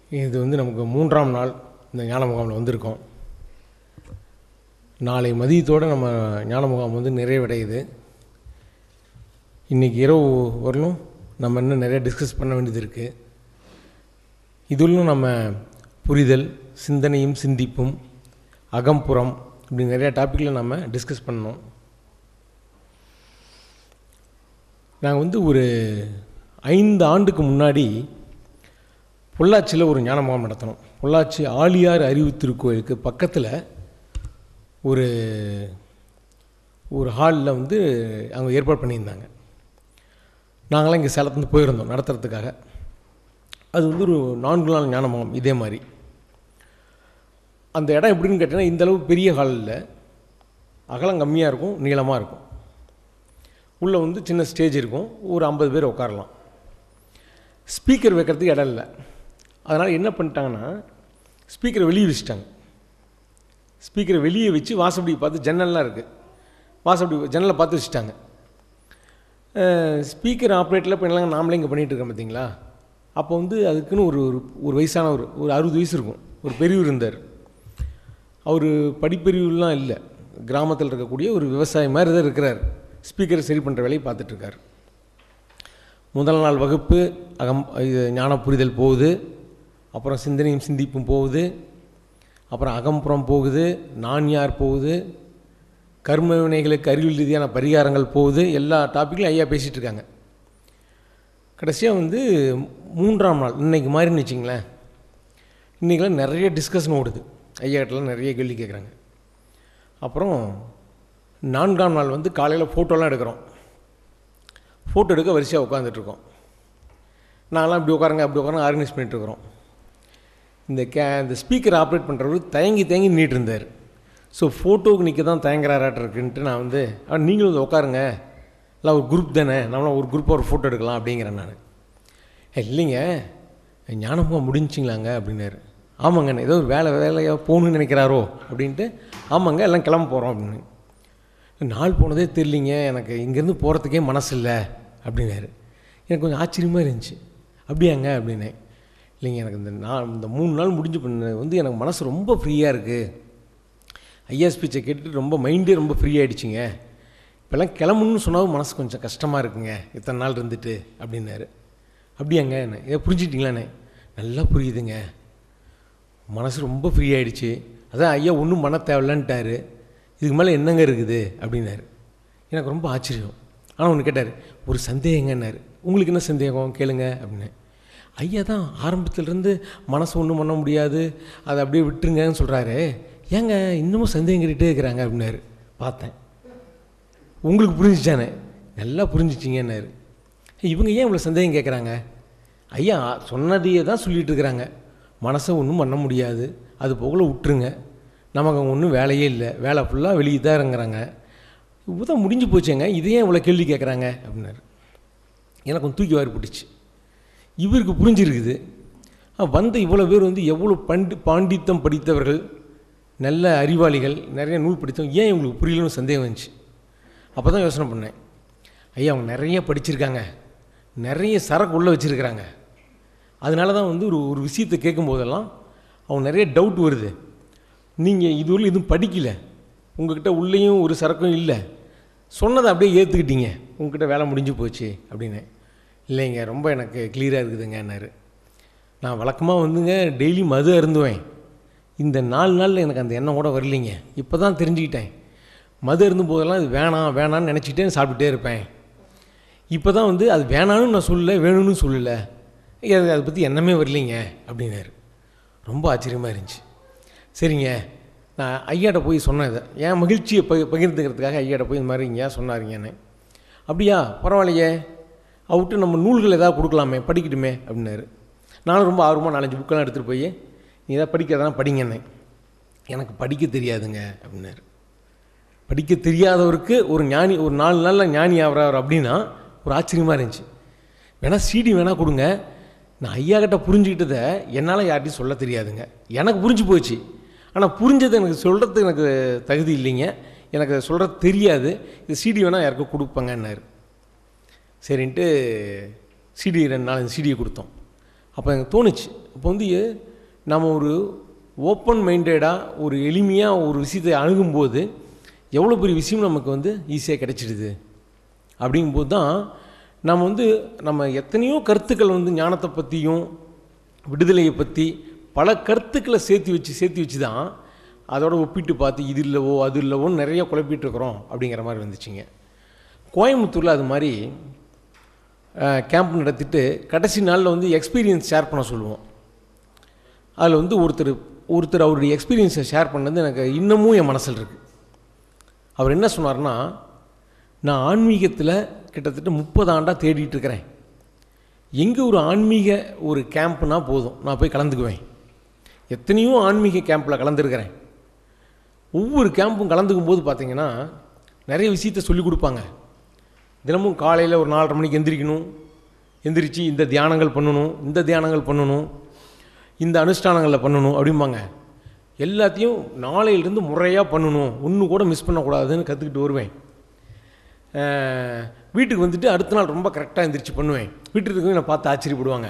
இது வந்து நமக்கு மூன்றாம் நாள் இந்த ஞான முகாமில் வந்திருக்கோம் நாளை மதியத்தோடு நம்ம ஞான முகாம் வந்து நிறைவடையுது இன்றைக்கி இரவு வரலும் நம்ம இன்னும் நிறைய டிஸ்கஸ் பண்ண வேண்டியது இருக்குது இதுலும் நம்ம புரிதல் சிந்தனையும் சிந்திப்பும் அகம்புறம் இப்படி நிறையா டாப்பிக்கில் நம்ம டிஸ்கஸ் பண்ணோம் நாங்கள் வந்து ஒரு ஐந்து ஆண்டுக்கு முன்னாடி பொள்ளாச்சியில் ஒரு ஞான முகாம் நடத்தினோம் பொள்ளாச்சி ஆழியார் அறிவு திருக்கோயிலுக்கு பக்கத்தில் ஒரு ஒரு ஹாலில் வந்து அவங்க ஏற்பாடு பண்ணியிருந்தாங்க நாங்களாம் இங்கே சேலத்துலேருந்து போயிருந்தோம் நடத்துறதுக்காக அது வந்து ஒரு நான்கு நாள் ஞான முகாம் இதே மாதிரி அந்த இடம் எப்படின்னு கேட்டிங்கன்னா இந்தளவு பெரிய ஹாலில் அகலம் கம்மியாக இருக்கும் நீளமாக இருக்கும் உள்ளே வந்து சின்ன ஸ்டேஜ் இருக்கும் ஒரு ஐம்பது பேர் உட்காரலாம் ஸ்பீக்கர் வைக்கிறதுக்கு இடம் இல்லை அதனால் என்ன பண்ணிட்டாங்கன்னா ஸ்பீக்கரை வெளியே வச்சுட்டாங்க ஸ்பீக்கரை வெளியே வச்சு வாசப்படி பார்த்து ஜன்னல்லாம் இருக்குது வாசப்படி ஜன்னலை பார்த்து வச்சுட்டாங்க ஸ்பீக்கர் ஆப்ரேட்டில் இப்போ எல்லாம் நாமளே இங்கே பண்ணிகிட்டு இருக்கோம் பார்த்தீங்களா அப்போ வந்து அதுக்குன்னு ஒரு ஒரு ஒரு வயசான ஒரு ஒரு அறுபது வயசு இருக்கும் ஒரு பெரியவர் இருந்தார் அவர் படிப்பறிவுலாம் இல்லை கிராமத்தில் இருக்கக்கூடிய ஒரு விவசாயி மாதிரி தான் இருக்கிறார் ஸ்பீக்கரை சரி பண்ணுற வேலையை பார்த்துட்ருக்கார் முதல் நாள் வகுப்பு அகம் இது ஞான புரிதல் போகுது அப்புறம் சிந்தனையும் சிந்திப்பும் போகுது அப்புறம் அகம்புறம் போகுது நான் யார் போகுது கர்ம வினைகளுக்கு அறிவியல் ரீதியான பரிகாரங்கள் போகுது எல்லா டாப்பிக்லையும் ஐயா பேசிகிட்டு இருக்காங்க கடைசியாக வந்து மூன்றாம் நாள் இன்றைக்கி மாதிரின்னு வச்சிங்களேன் இன்றைக்கெலாம் நிறைய டிஸ்கஷன் ஓடுது ஐயா கிட்டலாம் நிறைய கேள்வி கேட்குறாங்க அப்புறம் நான்காம் நாள் வந்து காலையில் ஃபோட்டோலாம் எடுக்கிறோம் ஃபோட்டோ எடுக்க வரிசையாக உட்காந்துட்ருக்கோம் நான்லாம் இப்படி உட்காருங்க அப்படி உட்காருங்க ஆர்கனைஸ் பண்ணிட்டுருக்குறோம் இந்த கே இந்த ஸ்பீக்கர் ஆப்ரேட் பண்ணுறவர் தயங்கி தயங்கி நின்றுட்டு இருந்தார் ஸோ ஃபோட்டோவுக்கு நிற்க தான் தயங்குறாராட்டிருக்குன்ட்டு நான் வந்து நீங்களும் வந்து உட்காருங்க இல்லை ஒரு குரூப் தானே நம்மளாம் ஒரு குரூப்பாக ஒரு ஃபோட்டோ எடுக்கலாம் அப்படிங்கிறேன் நான் இல்லைங்க ஞானமுகம் முடிஞ்சிங்களாங்க அப்படின்னாரு ஆமாங்க ஏதோ ஒரு வேலை வேலையாக போகணுன்னு நினைக்கிறாரோ அப்படின்ட்டு ஆமாங்க எல்லாம் கிளம்ப போகிறோம் அப்படின்னு நாள் போனதே தெரியலிங்க எனக்கு இங்கேருந்து போகிறதுக்கே மனசு இல்லை அப்படின்னாரு எனக்கு கொஞ்சம் ஆச்சரியமாக இருந்துச்சு அப்படியாங்க அப்படின்னேன் இல்லைங்க எனக்கு இந்த நான் இந்த மூணு நாள் முடிஞ்சு பண்ண வந்து எனக்கு மனசு ரொம்ப ஃப்ரீயாக இருக்குது ஐயா ஸ்பீச்சை கேட்டுட்டு ரொம்ப மைண்டே ரொம்ப ஃப்ரீ ஆகிடுச்சிங்க இப்போல்லாம் கிளம்பணுன்னு சொன்னாலும் மனசு கொஞ்சம் கஷ்டமாக இருக்குங்க இத்தனை நாள் இருந்துட்டு அப்படின்னாரு அப்படியாங்க என்ன இதை புரிஞ்சுட்டிங்களாண்ணே நல்லா புரியுதுங்க மனசு ரொம்ப ஃப்ரீ ஆகிடுச்சு அதான் ஐயா ஒன்றும் பண்ண தேவையில்லன்ட்டாரு இதுக்கு மேலே என்னங்க இருக்குது அப்படின்னாரு எனக்கு ரொம்ப ஆச்சரியம் ஆனால் ஒன்று கேட்டார் ஒரு சந்தேகங்கன்னாரு உங்களுக்கு என்ன சந்தேகம் கேளுங்க அப்படின்னு ஐயா தான் ஆரம்பத்துலேருந்து மனசு ஒன்றும் பண்ண முடியாது அதை அப்படியே விட்டுருங்கன்னு சொல்கிறாரு ஏங்க இன்னமும் சந்தேகம் கேட்டுகிட்டே இருக்கிறாங்க அப்படின்னாரு பார்த்தேன் உங்களுக்கு புரிஞ்சிச்சானே நல்லா புரிஞ்சிச்சிங்கன்னாரு இவங்க ஏன் இவ்வளோ சந்தேகம் கேட்குறாங்க ஐயா சொன்னதையே தான் சொல்லிகிட்டு இருக்கிறாங்க மனசை ஒன்றும் பண்ண முடியாது அது போகல விட்டுருங்க நமக்கு ஒன்றும் வேலையே இல்லை வேலை ஃபுல்லாக வெளியே தான் இறங்குறாங்க இப்போதான் முடிஞ்சு போச்சேங்க இதே ஏன் இவ்வளோ கேள்வி கேட்குறாங்க அப்படின்னாரு எனக்கு கொஞ்சம் தூக்கி வாரி போட்டுச்சு இவருக்கு புரிஞ்சிருக்குது வந்த இவ்வளோ பேர் வந்து எவ்வளோ பண்டி பாண்டித்தம் படித்தவர்கள் நல்ல அறிவாளிகள் நிறைய நூல் படித்தவங்க ஏன் இவங்களுக்கு புரியலன்னு சந்தேகம் வந்துச்சு அப்போ தான் யோசனை பண்ணேன் ஐயா அவங்க நிறைய படிச்சிருக்காங்க நிறைய சரக்கு உள்ளே வச்சுருக்கிறாங்க அதனால தான் வந்து ஒரு ஒரு விஷயத்தை கேட்கும்போதெல்லாம் அவங்க நிறைய டவுட் வருது நீங்கள் இதுவரையும் எதுவும் படிக்கல உங்கள்கிட்ட உள்ளேயும் ஒரு சரக்கும் இல்லை சொன்னதை அப்படியே ஏற்றுக்கிட்டீங்க உங்ககிட்ட வேலை முடிஞ்சு போச்சு அப்படின்னு இல்லைங்க ரொம்ப எனக்கு கிளியராக இருக்குதுங்கன்னாரு நான் வழக்கமாக வந்துங்க டெய்லி மது அருந்துவேன் இந்த நாலு நாளில் எனக்கு அந்த எண்ணம் கூட வரலைங்க இப்போ தான் தெரிஞ்சுக்கிட்டேன் மது அருந்தும் போதெல்லாம் இது வேணாம் வேணான்னு நினச்சிட்டே சாப்பிட்டுட்டே இருப்பேன் இப்போ தான் வந்து அது வேணான்னு நான் சொல்லலை வேணும்னு சொல்லலை அது அதை பற்றி எண்ணமே வரலைங்க அப்படின்னாரு ரொம்ப ஆச்சரியமாக இருந்துச்சு சரிங்க நான் ஐயாட்ட போய் சொன்னேன் இதை என் மகிழ்ச்சியை ப பகிர்ந்துக்கிறதுக்காக ஐயாட்ட போய் இந்த மாதிரி இங்கே சொன்னாருங்கன்னு அப்படியா பரவாயில்லையே அவர்கிட்ட நம்ம நூல்கள் ஏதாவது கொடுக்கலாமே படிக்கட்டுமே அப்படின்னாரு நானும் ரொம்ப ஆர்வமாக நாலஞ்சு புக்கெல்லாம் எடுத்துகிட்டு போய் நீ ஏதாவது படிக்கிறதான் படிங்கன்னு எனக்கு படிக்க தெரியாதுங்க அப்படின்னாரு படிக்க தெரியாதவருக்கு ஒரு ஞானி ஒரு நாலு நாளில் ஞானி ஆகிறார் அப்படின்னா ஒரு ஆச்சரியமாக இருந்துச்சு வேணால் சிடி வேணால் கொடுங்க நான் ஐயா கிட்ட புரிஞ்சுக்கிட்டதை என்னால் யார்ட்டையும் சொல்ல தெரியாதுங்க எனக்கு புரிஞ்சு போச்சு ஆனால் புரிஞ்சது எனக்கு சொல்கிறதுக்கு எனக்கு தகுதி இல்லைங்க எனக்கு அதை சொல்கிறது தெரியாது இது சிடி வேணால் யாருக்கும் கொடுப்பேங்கன்னாரு சரின்ட்டு சிடி ரெண்டு நாலஞ்சு சிடியை கொடுத்தோம் அப்போ எனக்கு தோணுச்சு அப்போ வந்து நம்ம ஒரு ஓப்பன் மைண்டடாக ஒரு எளிமையாக ஒரு விஷயத்தை அணுகும்போது எவ்வளோ பெரிய விஷயம் நமக்கு வந்து ஈஸியாக கிடைச்சிடுது அப்படிங்கும்போது தான் நம்ம வந்து நம்ம எத்தனையோ கருத்துக்கள் வந்து ஞானத்தை பற்றியும் விடுதலையை பற்றி பல கருத்துக்களை சேர்த்து வச்சு சேர்த்து வச்சு தான் அதோட ஒப்பிட்டு பார்த்து இது இல்லவோ அது இல்லவோன்னு நிறைய குழப்பிட்டு இருக்கிறோம் அப்படிங்கிற மாதிரி வந்துச்சுங்க கோயம்புத்தூரில் அது மாதிரி கேம்ப் நடத்திட்டு கடைசி நாளில் வந்து எக்ஸ்பீரியன்ஸ் ஷேர் பண்ண சொல்லுவோம் அதில் வந்து ஒருத்தர் ஒருத்தர் அவருடைய எக்ஸ்பீரியன்ஸை ஷேர் பண்ணது எனக்கு இன்னமும் என் மனசில் இருக்குது அவர் என்ன சொன்னார்னா நான் ஆன்மீகத்தில் கிட்டத்தட்ட முப்பது ஆண்டாக தேடிட்டு இருக்கிறேன் எங்கே ஒரு ஆன்மீக ஒரு கேம்ப்னா போதும் நான் போய் கலந்துக்குவேன் எத்தனையோ ஆன்மீக கேம்பில் கலந்துருக்கிறேன் ஒவ்வொரு கேம்பும் கலந்துக்கும் போது பார்த்தீங்கன்னா நிறைய விஷயத்த சொல்லிக் கொடுப்பாங்க தினமும் காலையில் ஒரு நாலரை மணிக்கு எந்திரிக்கணும் எந்திரிச்சு இந்த தியானங்கள் பண்ணணும் இந்த தியானங்கள் பண்ணணும் இந்த அனுஷ்டானங்களில் பண்ணணும் அப்படிம்பாங்க எல்லாத்தையும் நாளையிலேருந்து முறையாக பண்ணணும் ஒன்று கூட மிஸ் பண்ணக்கூடாதுன்னு கற்றுக்கிட்டு வருவேன் அஹ், வீட்டுக்கு வந்துட்டு அடுத்த நாள் ரொம்ப கரெக்டாக எந்திரிச்சு பண்ணுவேன் வீட்டுக்கு இருக்கவங்க என்னை பார்த்து ஆச்சரியப்படுவாங்க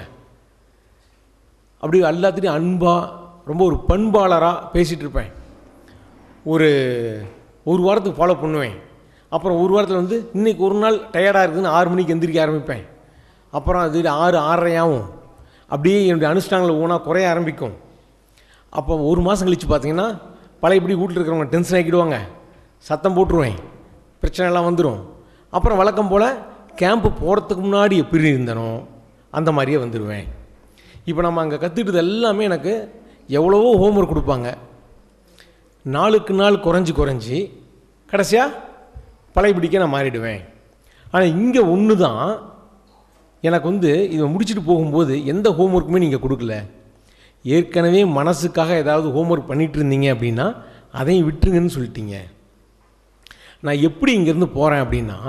அப்படி எல்லாத்துலேயும் அன்பாக ரொம்ப ஒரு பண்பாளராக பேசிகிட்டு இருப்பேன் ஒரு ஒரு வாரத்துக்கு ஃபாலோ பண்ணுவேன் அப்புறம் ஒரு வாரத்தில் வந்து இன்றைக்கி ஒரு நாள் டயர்டாக இருக்குதுன்னு ஆறு மணிக்கு எந்திரிக்க ஆரம்பிப்பேன் அப்புறம் அது ஆறு ஆறரை ஆகும் அப்படியே என்னுடைய அனுஷ்டானங்களை ஊனா குறைய ஆரம்பிக்கும் அப்போ ஒரு மாதம் கழித்து பார்த்தீங்கன்னா பழையபடி வீட்டில் இருக்கிறவங்க டென்ஷன் ஆக்கிடுவாங்க சத்தம் போட்டுருவேன் பிரச்சனைலாம் வந்துடும் அப்புறம் வழக்கம் போல் கேம்ப்பு போகிறதுக்கு முன்னாடி எப்படி இருந்தனோ அந்த மாதிரியே வந்துடுவேன் இப்போ நம்ம அங்கே கற்றுக்கிட்டது எல்லாமே எனக்கு எவ்வளவோ ஹோம்ஒர்க் கொடுப்பாங்க நாளுக்கு நாள் குறைஞ்சி குறைஞ்சி கடைசியாக பழையபடிக்க நான் மாறிடுவேன் ஆனால் இங்கே ஒன்று தான் எனக்கு வந்து இதை முடிச்சுட்டு போகும்போது எந்த ஹோம்ஒர்க்குமே நீங்கள் கொடுக்கல ஏற்கனவே மனசுக்காக ஏதாவது ஹோம்ஒர்க் பண்ணிட்டு இருந்தீங்க அப்படின்னா அதையும் விட்டுருங்கன்னு சொல்லிட்டீங்க நான் எப்படி இங்கேருந்து போகிறேன் அப்படின்னா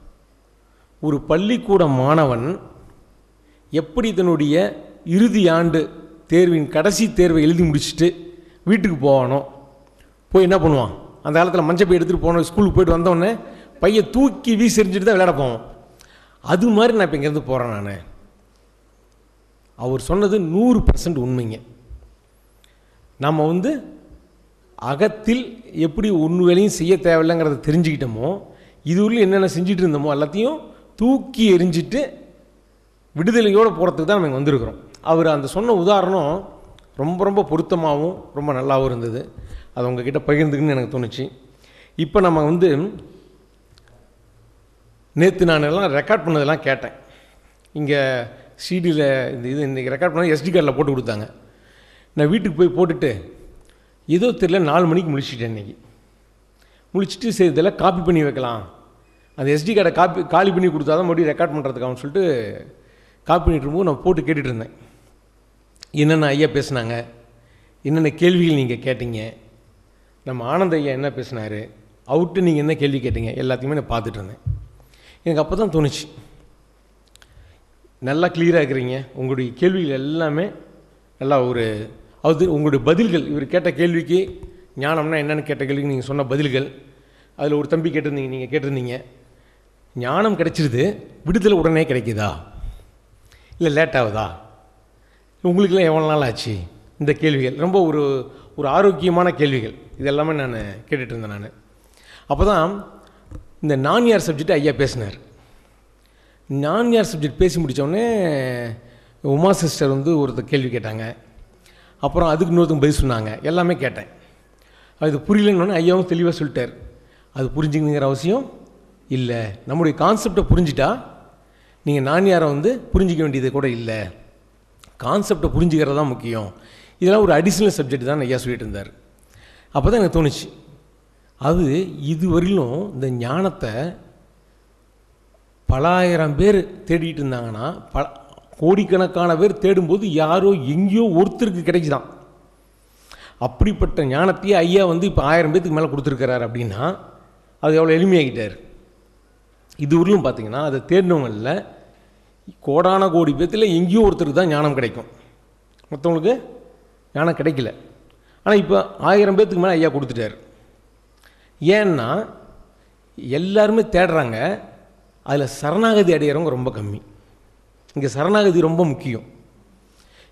ஒரு பள்ளிக்கூட மாணவன் எப்படி தன்னுடைய இறுதி ஆண்டு தேர்வின் கடைசி தேர்வை எழுதி முடிச்சுட்டு வீட்டுக்கு போவானோ போய் என்ன பண்ணுவான் அந்த காலத்தில் மஞ்சள் பை எடுத்துகிட்டு போனோம் ஸ்கூலுக்கு போயிட்டு வந்தோடனே பையை தூக்கி வீசி எறிஞ்சிட்டு தான் விளையாட போவோம் அது மாதிரி நான் இப்போ இங்கேருந்து போகிறேன் நான் அவர் சொன்னது நூறு பர்சன்ட் உண்மைங்க நம்ம வந்து அகத்தில் எப்படி ஒன்று வேலையும் செய்ய தேவையில்லைங்கிறத தெரிஞ்சுக்கிட்டோமோ இதுவரையும் என்னென்ன செஞ்சுட்டு இருந்தோமோ எல்லாத்தையும் தூக்கி எறிஞ்சிட்டு விடுதலையோடு போகிறதுக்கு தான் நம்ம இங்கே வந்திருக்கிறோம் அவர் அந்த சொன்ன உதாரணம் ரொம்ப ரொம்ப பொருத்தமாகவும் ரொம்ப நல்லாவும் இருந்தது அது உங்ககிட்ட பகிர்ந்துக்குன்னு எனக்கு தோணுச்சு இப்போ நம்ம வந்து நேற்று நான் எல்லாம் ரெக்கார்ட் பண்ணதெல்லாம் கேட்டேன் இங்கே சிடியில் இந்த இது இன்றைக்கி ரெக்கார்ட் பண்ண எஸ்டி கார்டில் போட்டு கொடுத்தாங்க நான் வீட்டுக்கு போய் போட்டுட்டு ஏதோ தெரியல நாலு மணிக்கு முழிச்சிட்டேன் இன்றைக்கி முழிச்சிட்டு சரி இதெல்லாம் காப்பி பண்ணி வைக்கலாம் அந்த எஸ்டி கார்டை காப்பி காலி பண்ணி கொடுத்தா தான் மறுபடியும் ரெக்கார்ட் பண்ணுறதுக்காகன்னு சொல்லிட்டு காப்பி பண்ணிட்டு இருக்கும்போது நான் போட்டு கேட்டுட்டு இருந்தேன் என்னென்ன ஐயா பேசுனாங்க என்னென்ன கேள்விகள் நீங்கள் கேட்டீங்க நம்ம ஆனந்த ஐயா என்ன பேசினார் அவர்கிட்ட நீங்கள் என்ன கேள்வி கேட்டீங்க எல்லாத்தையுமே நான் பார்த்துட்டு இருந்தேன் எனக்கு அப்போ தான் தோணுச்சு நல்லா கிளியராக இருக்கிறீங்க உங்களுடைய கேள்விகள் எல்லாமே நல்லா ஒரு அது உங்களுடைய பதில்கள் இவர் கேட்ட கேள்விக்கு ஞானம்னா என்னன்னு கேட்ட கேள்விக்கு நீங்கள் சொன்ன பதில்கள் அதில் ஒரு தம்பி கேட்டிருந்தீங்க நீங்கள் கேட்டிருந்தீங்க ஞானம் கிடைச்சிருது விடுதலை உடனே கிடைக்குதா இல்லை லேட் ஆகுதா உங்களுக்கெல்லாம் எவ்வளோ நாள் ஆச்சு இந்த கேள்விகள் ரொம்ப ஒரு ஒரு ஆரோக்கியமான கேள்விகள் இது எல்லாமே நான் கேட்டுட்டு இருந்தேன் நான் அப்போ தான் இந்த நான் யார் சப்ஜெக்ட் ஐயா பேசினார் நான் யார் சப்ஜெக்ட் பேசி முடித்தோடனே உமா சிஸ்டர் வந்து ஒருத்தர் கேள்வி கேட்டாங்க அப்புறம் அதுக்கு இன்னொருத்தங்க பதில் சொன்னாங்க எல்லாமே கேட்டேன் அது புரியலன்னு ஐயாவும் தெளிவாக சொல்லிட்டார் அது புரிஞ்சுக்கணுங்கிற அவசியம் இல்லை நம்முடைய கான்செப்டை புரிஞ்சிட்டா நீங்கள் நான் யாரை வந்து புரிஞ்சிக்க வேண்டியது கூட இல்லை கான்செப்டை புரிஞ்சுக்கிறது தான் முக்கியம் இதெல்லாம் ஒரு அடிஷ்னல் சப்ஜெக்ட் தான் ஐயா சொல்லிட்டு இருந்தார் அப்போ தான் எனக்கு தோணுச்சு அது இதுவரையிலும் இந்த ஞானத்தை பலாயிரம் பேர் தேடிட்டு இருந்தாங்கன்னா பல கோடிக்கணக்கான பேர் தேடும்போது யாரோ எங்கேயோ ஒருத்தருக்கு கிடைக்குதான் அப்படிப்பட்ட ஞானத்தையே ஐயா வந்து இப்போ ஆயிரம் பேத்துக்கு மேலே கொடுத்துருக்கிறார் அப்படின்னா அது எவ்வளோ எளிமையாகிட்டார் இது ஊர்லும் பார்த்தீங்கன்னா அதை தேடினவங்களில் கோடான கோடி பேத்தில் எங்கேயோ ஒருத்தருக்கு தான் ஞானம் கிடைக்கும் மற்றவங்களுக்கு ஞானம் கிடைக்கல ஆனால் இப்போ ஆயிரம் பேத்துக்கு மேலே ஐயா கொடுத்துட்டார் ஏன்னா எல்லாருமே தேடுறாங்க அதில் சரணாகதி அடையிறவங்க ரொம்ப கம்மி இங்கே சரணாகதி ரொம்ப முக்கியம்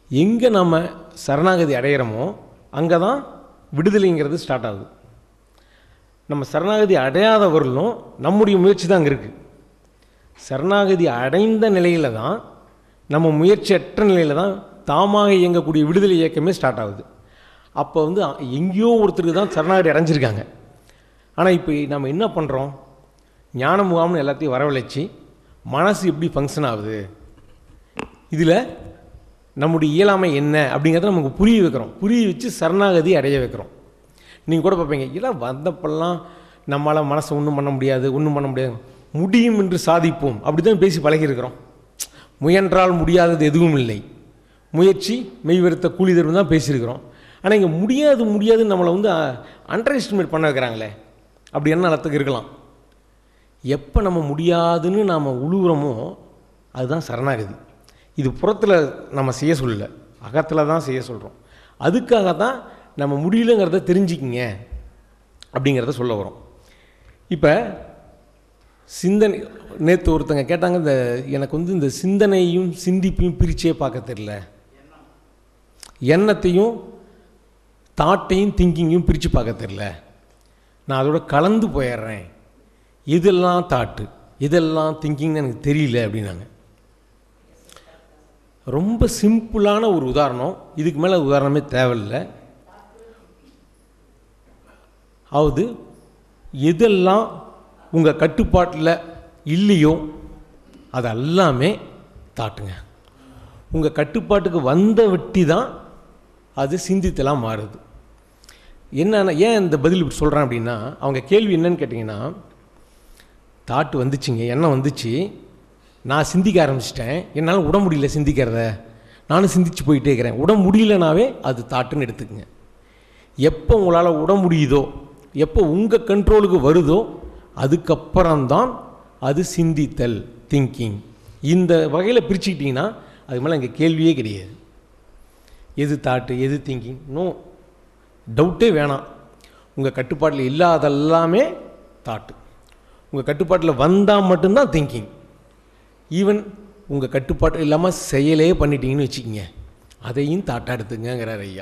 எங்கே நம்ம சரணாகதி அடையிறோமோ அங்கே தான் விடுதலைங்கிறது ஸ்டார்ட் ஆகுது நம்ம சரணாகதி அடையாதவர்களும் நம்முடைய முயற்சி தான் அங்கே இருக்குது சரணாகதி அடைந்த நிலையில் தான் நம்ம முயற்சியற்ற நிலையில் தான் தாமாக இயங்கக்கூடிய விடுதலை இயக்கமே ஸ்டார்ட் ஆகுது அப்போ வந்து அ- எங்கேயோ ஒருத்தருக்கு தான் சரணாகதி அடைஞ்சிருக்காங்க ஆனால் இப்போ நம்ம என்ன பண்ணுறோம் ஞான முகாம்னு எல்லாத்தையும் வரவழைச்சி மனசு எப்படி ஃபங்க்ஷன் ஆகுது இதில் நம்முடைய இயலாமை என்ன அப்படிங்கிறத நமக்கு புரிய வைக்கிறோம் புரிய வச்சு சரணாகதி அடைய வைக்கிறோம் நீங்கள் கூட பார்ப்பீங்க இதெல்லாம் வந்தப்பெல்லாம் நம்மளால் மனசை ஒன்றும் பண்ண முடியாது ஒன்றும் பண்ண முடியாது முடியும் என்று சாதிப்போம் அப்படி தான் பேசி பழகியிருக்கிறோம் முயன்றால் முடியாதது எதுவும் இல்லை முயற்சி மெய்வருத்த கூலி தரும் தான் பேசியிருக்கிறோம் ஆனால் இங்கே முடியாது முடியாதுன்னு நம்மளை வந்து அண்டர் எஸ்டிமேட் பண்ண வைக்கிறாங்களே அப்படி என்ன அர்த்தத்துக்கு இருக்கலாம் எப்போ நம்ம முடியாதுன்னு நாம் உழுவுறோமோ அதுதான் சரணாகதி இது புறத்தில் நம்ம செய்ய சொல்லல அகத்தில் தான் செய்ய சொல்கிறோம் அதுக்காக தான் நம்ம முடியலங்கிறத தெரிஞ்சுக்கிங்க அப்படிங்கிறத சொல்ல வரோம் இப்போ சிந்தனை நேற்று ஒருத்தங்க கேட்டாங்க இந்த எனக்கு வந்து இந்த சிந்தனையும் சிந்திப்பையும் பிரிச்சே பார்க்க தெரியல எண்ணத்தையும் தாட்டையும் திங்கிங்கையும் பிரித்து பார்க்க தெரியல நான் அதோட கலந்து போயிடுறேன் இதெல்லாம் தாட்டு இதெல்லாம் திங்கிங்னு எனக்கு தெரியல அப்படின்னாங்க ரொம்ப சிம்பிளான ஒரு உதாரணம் இதுக்கு மேலே உதாரணமே தேவையில்லை அதாவது எதெல்லாம் உங்கள் கட்டுப்பாட்டில் இல்லையோ அது எல்லாமே தாட்டுங்க உங்கள் கட்டுப்பாட்டுக்கு வந்த வெட்டி தான் அது சிந்தித்தலாம் மாறுது என்னன்னா ஏன் இந்த பதில் இப்படி சொல்கிறேன் அப்படின்னா அவங்க கேள்வி என்னன்னு கேட்டிங்கன்னா தாட்டு வந்துச்சுங்க எண்ணம் வந்துச்சு நான் சிந்திக்க ஆரம்பிச்சிட்டேன் என்னால் உட முடியல சிந்திக்கிறத நானும் சிந்திச்சு போயிட்டே இருக்கிறேன் உட முடியலனாவே அது தாட்டுன்னு எடுத்துக்கங்க எப்போ உங்களால் உட முடியுதோ எப்போ உங்கள் கண்ட்ரோலுக்கு வருதோ அதுக்கப்புறம்தான் அது சிந்தித்தல் திங்கிங் இந்த வகையில் பிரிச்சுக்கிட்டிங்கன்னா அது மேலே இங்கே கேள்வியே கிடையாது எது தாட்டு எது திங்கிங் நோ டவுட்டே வேணாம் உங்கள் கட்டுப்பாட்டில் இல்லாதெல்லாமே தாட்டு உங்கள் கட்டுப்பாட்டில் வந்தால் மட்டும்தான் திங்கிங் ஈவன் உங்கள் கட்டுப்பாடு இல்லாமல் செயலே பண்ணிட்டீங்கன்னு வச்சுக்கிங்க அதையும் தாட்டா எடுத்துங்கிறார் ஐயா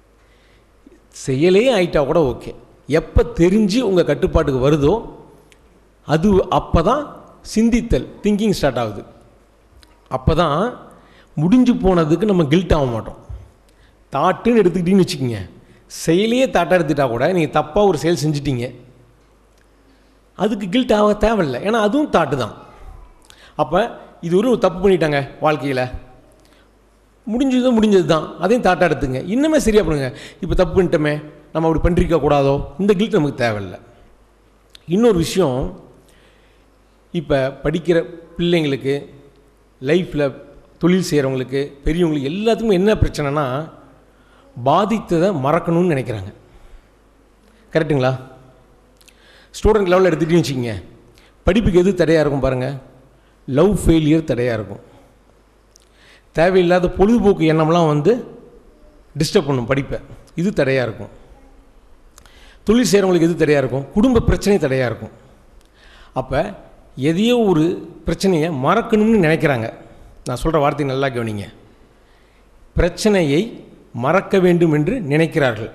செயலே ஆயிட்டா கூட ஓகே எப்போ தெரிஞ்சு உங்கள் கட்டுப்பாட்டுக்கு வருதோ அது அப்போ தான் சிந்தித்தல் திங்கிங் ஸ்டார்ட் ஆகுது அப்போ தான் முடிஞ்சு போனதுக்கு நம்ம கில்ட் ஆக மாட்டோம் தாட்டுன்னு எடுத்துக்கிட்டீங்கன்னு வச்சுக்கோங்க செயலையே தாட்டாக எடுத்துட்டா கூட நீங்கள் தப்பாக ஒரு செயல் செஞ்சிட்டீங்க அதுக்கு கில்ட் ஆக தேவையில்லை ஏன்னா அதுவும் தாட்டு தான் அப்போ இது ஒரு தப்பு பண்ணிட்டாங்க வாழ்க்கையில் முடிஞ்சது முடிஞ்சது தான் அதையும் தாட்டாக எடுத்துங்க இன்னுமே சரியாக பண்ணுங்க இப்போ தப்பு பண்ணிட்டோமே நம்ம அப்படி பண்ணிருக்க கூடாதோ இந்த கில்ட் நமக்கு தேவையில்லை இன்னொரு விஷயம் இப்போ படிக்கிற பிள்ளைங்களுக்கு லைஃப்பில் தொழில் செய்கிறவங்களுக்கு பெரியவங்களுக்கு எல்லாத்துக்கும் என்ன பிரச்சனைனா பாதித்ததை மறக்கணும்னு நினைக்கிறாங்க கரெக்டுங்களா ஸ்டூடெண்ட் லெவலில் எடுத்துகிட்டீங்கன்னு வச்சுக்கோங்க படிப்புக்கு எது தடையாக இருக்கும் பாருங்கள் லவ் ஃபெயிலியர் தடையாக இருக்கும் தேவையில்லாத பொழுதுபோக்கு எண்ணம்லாம் வந்து டிஸ்டர்ப் பண்ணும் படிப்பை இது தடையாக இருக்கும் தொழில் செய்கிறவங்களுக்கு எது தடையாக இருக்கும் குடும்ப பிரச்சனை தடையாக இருக்கும் அப்போ எதையோ ஒரு பிரச்சனையை மறக்கணும்னு நினைக்கிறாங்க நான் சொல்கிற வார்த்தையை நல்லா கவனிங்க பிரச்சனையை மறக்க வேண்டும் என்று நினைக்கிறார்கள்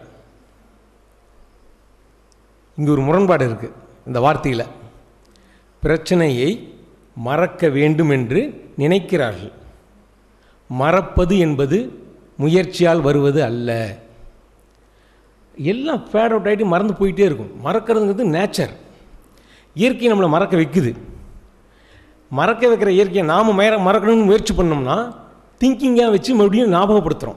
இங்கே ஒரு முரண்பாடு இருக்குது இந்த வார்த்தையில் பிரச்சனையை மறக்க வேண்டும் என்று நினைக்கிறார்கள் மறப்பது என்பது முயற்சியால் வருவது அல்ல எல்லாம் ஃபேட் அவுட் ஆகிட்டு மறந்து போயிட்டே இருக்கும் மறக்கிறதுங்கிறது நேச்சர் இயற்கை நம்மளை மறக்க வைக்குது மறக்க வைக்கிற இயற்கையை நாம் மற மறக்கணும்னு முயற்சி பண்ணோம்னா திங்கிங்காக வச்சு மறுபடியும் ஞாபகப்படுத்துகிறோம்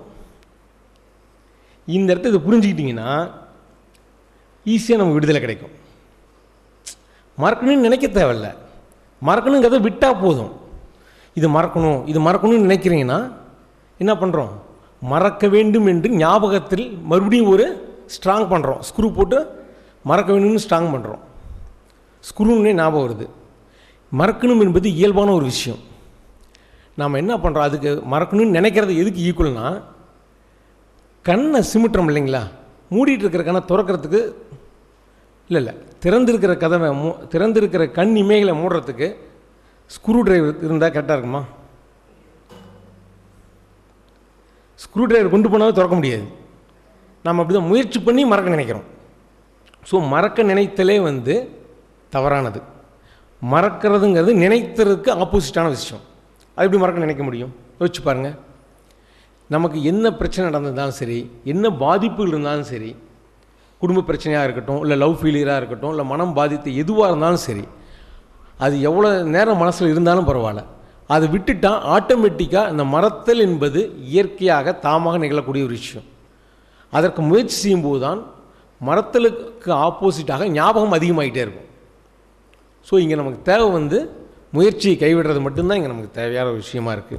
இந்த இடத்த இதை புரிஞ்சுக்கிட்டிங்கன்னா ஈஸியாக நமக்கு விடுதலை கிடைக்கும் மறக்கணும்னு நினைக்க தேவையில்ல மறக்கணுங்கிறத விட்டால் போதும் இது மறக்கணும் இது மறக்கணும்னு நினைக்கிறீங்கன்னா என்ன பண்ணுறோம் மறக்க வேண்டும் என்று ஞாபகத்தில் மறுபடியும் ஒரு ஸ்ட்ராங் பண்ணுறோம் ஸ்க்ரூ போட்டு மறக்க வேண்டும்னு ஸ்ட்ராங் பண்ணுறோம் ஸ்க்ரூன்னே ஞாபகம் வருது மறக்கணும் என்பது இயல்பான ஒரு விஷயம் நாம் என்ன பண்ணுறோம் அதுக்கு மறக்கணும்னு நினைக்கிறது எதுக்கு ஈக்குவல்னா கண்ணை சிமிட்டுறோம் இல்லைங்களா மூடிட்டு இருக்கிற கண்ணை திறக்கிறதுக்கு இல்லை இல்லை திறந்திருக்கிற கதவை மூ திறந்திருக்கிற கண் இமைகளை மூடுறதுக்கு ஸ்க்ரூ டிரைவர் இருந்தால் கரெக்டாக இருக்குமா ஸ்க்ரூ டிரைவர் கொண்டு போனாலும் திறக்க முடியாது நம்ம அப்படி தான் முயற்சி பண்ணி மறக்க நினைக்கிறோம் ஸோ மறக்க நினைத்தலே வந்து தவறானது மறக்கிறதுங்கிறது நினைத்ததுக்கு ஆப்போசிட்டான விஷயம் அது எப்படி மறக்க நினைக்க முடியும் யோசிச்சு பாருங்கள் நமக்கு என்ன பிரச்சனை நடந்திருந்தாலும் சரி என்ன பாதிப்புகள் இருந்தாலும் சரி குடும்ப பிரச்சனையாக இருக்கட்டும் இல்லை லவ் ஃபெயிலியராக இருக்கட்டும் இல்லை மனம் பாதித்த எதுவாக இருந்தாலும் சரி அது எவ்வளோ நேரம் மனசில் இருந்தாலும் பரவாயில்ல அதை விட்டுட்டா ஆட்டோமேட்டிக்காக இந்த மறத்தல் என்பது இயற்கையாக தாமாக நிகழக்கூடிய ஒரு விஷயம் அதற்கு முயற்சி செய்யும்போது தான் மறத்தலுக்கு ஆப்போசிட்டாக ஞாபகம் அதிகமாகிட்டே இருக்கும் ஸோ இங்கே நமக்கு தேவை வந்து முயற்சியை கைவிடுறது மட்டும்தான் இங்கே நமக்கு தேவையான ஒரு விஷயமா இருக்குது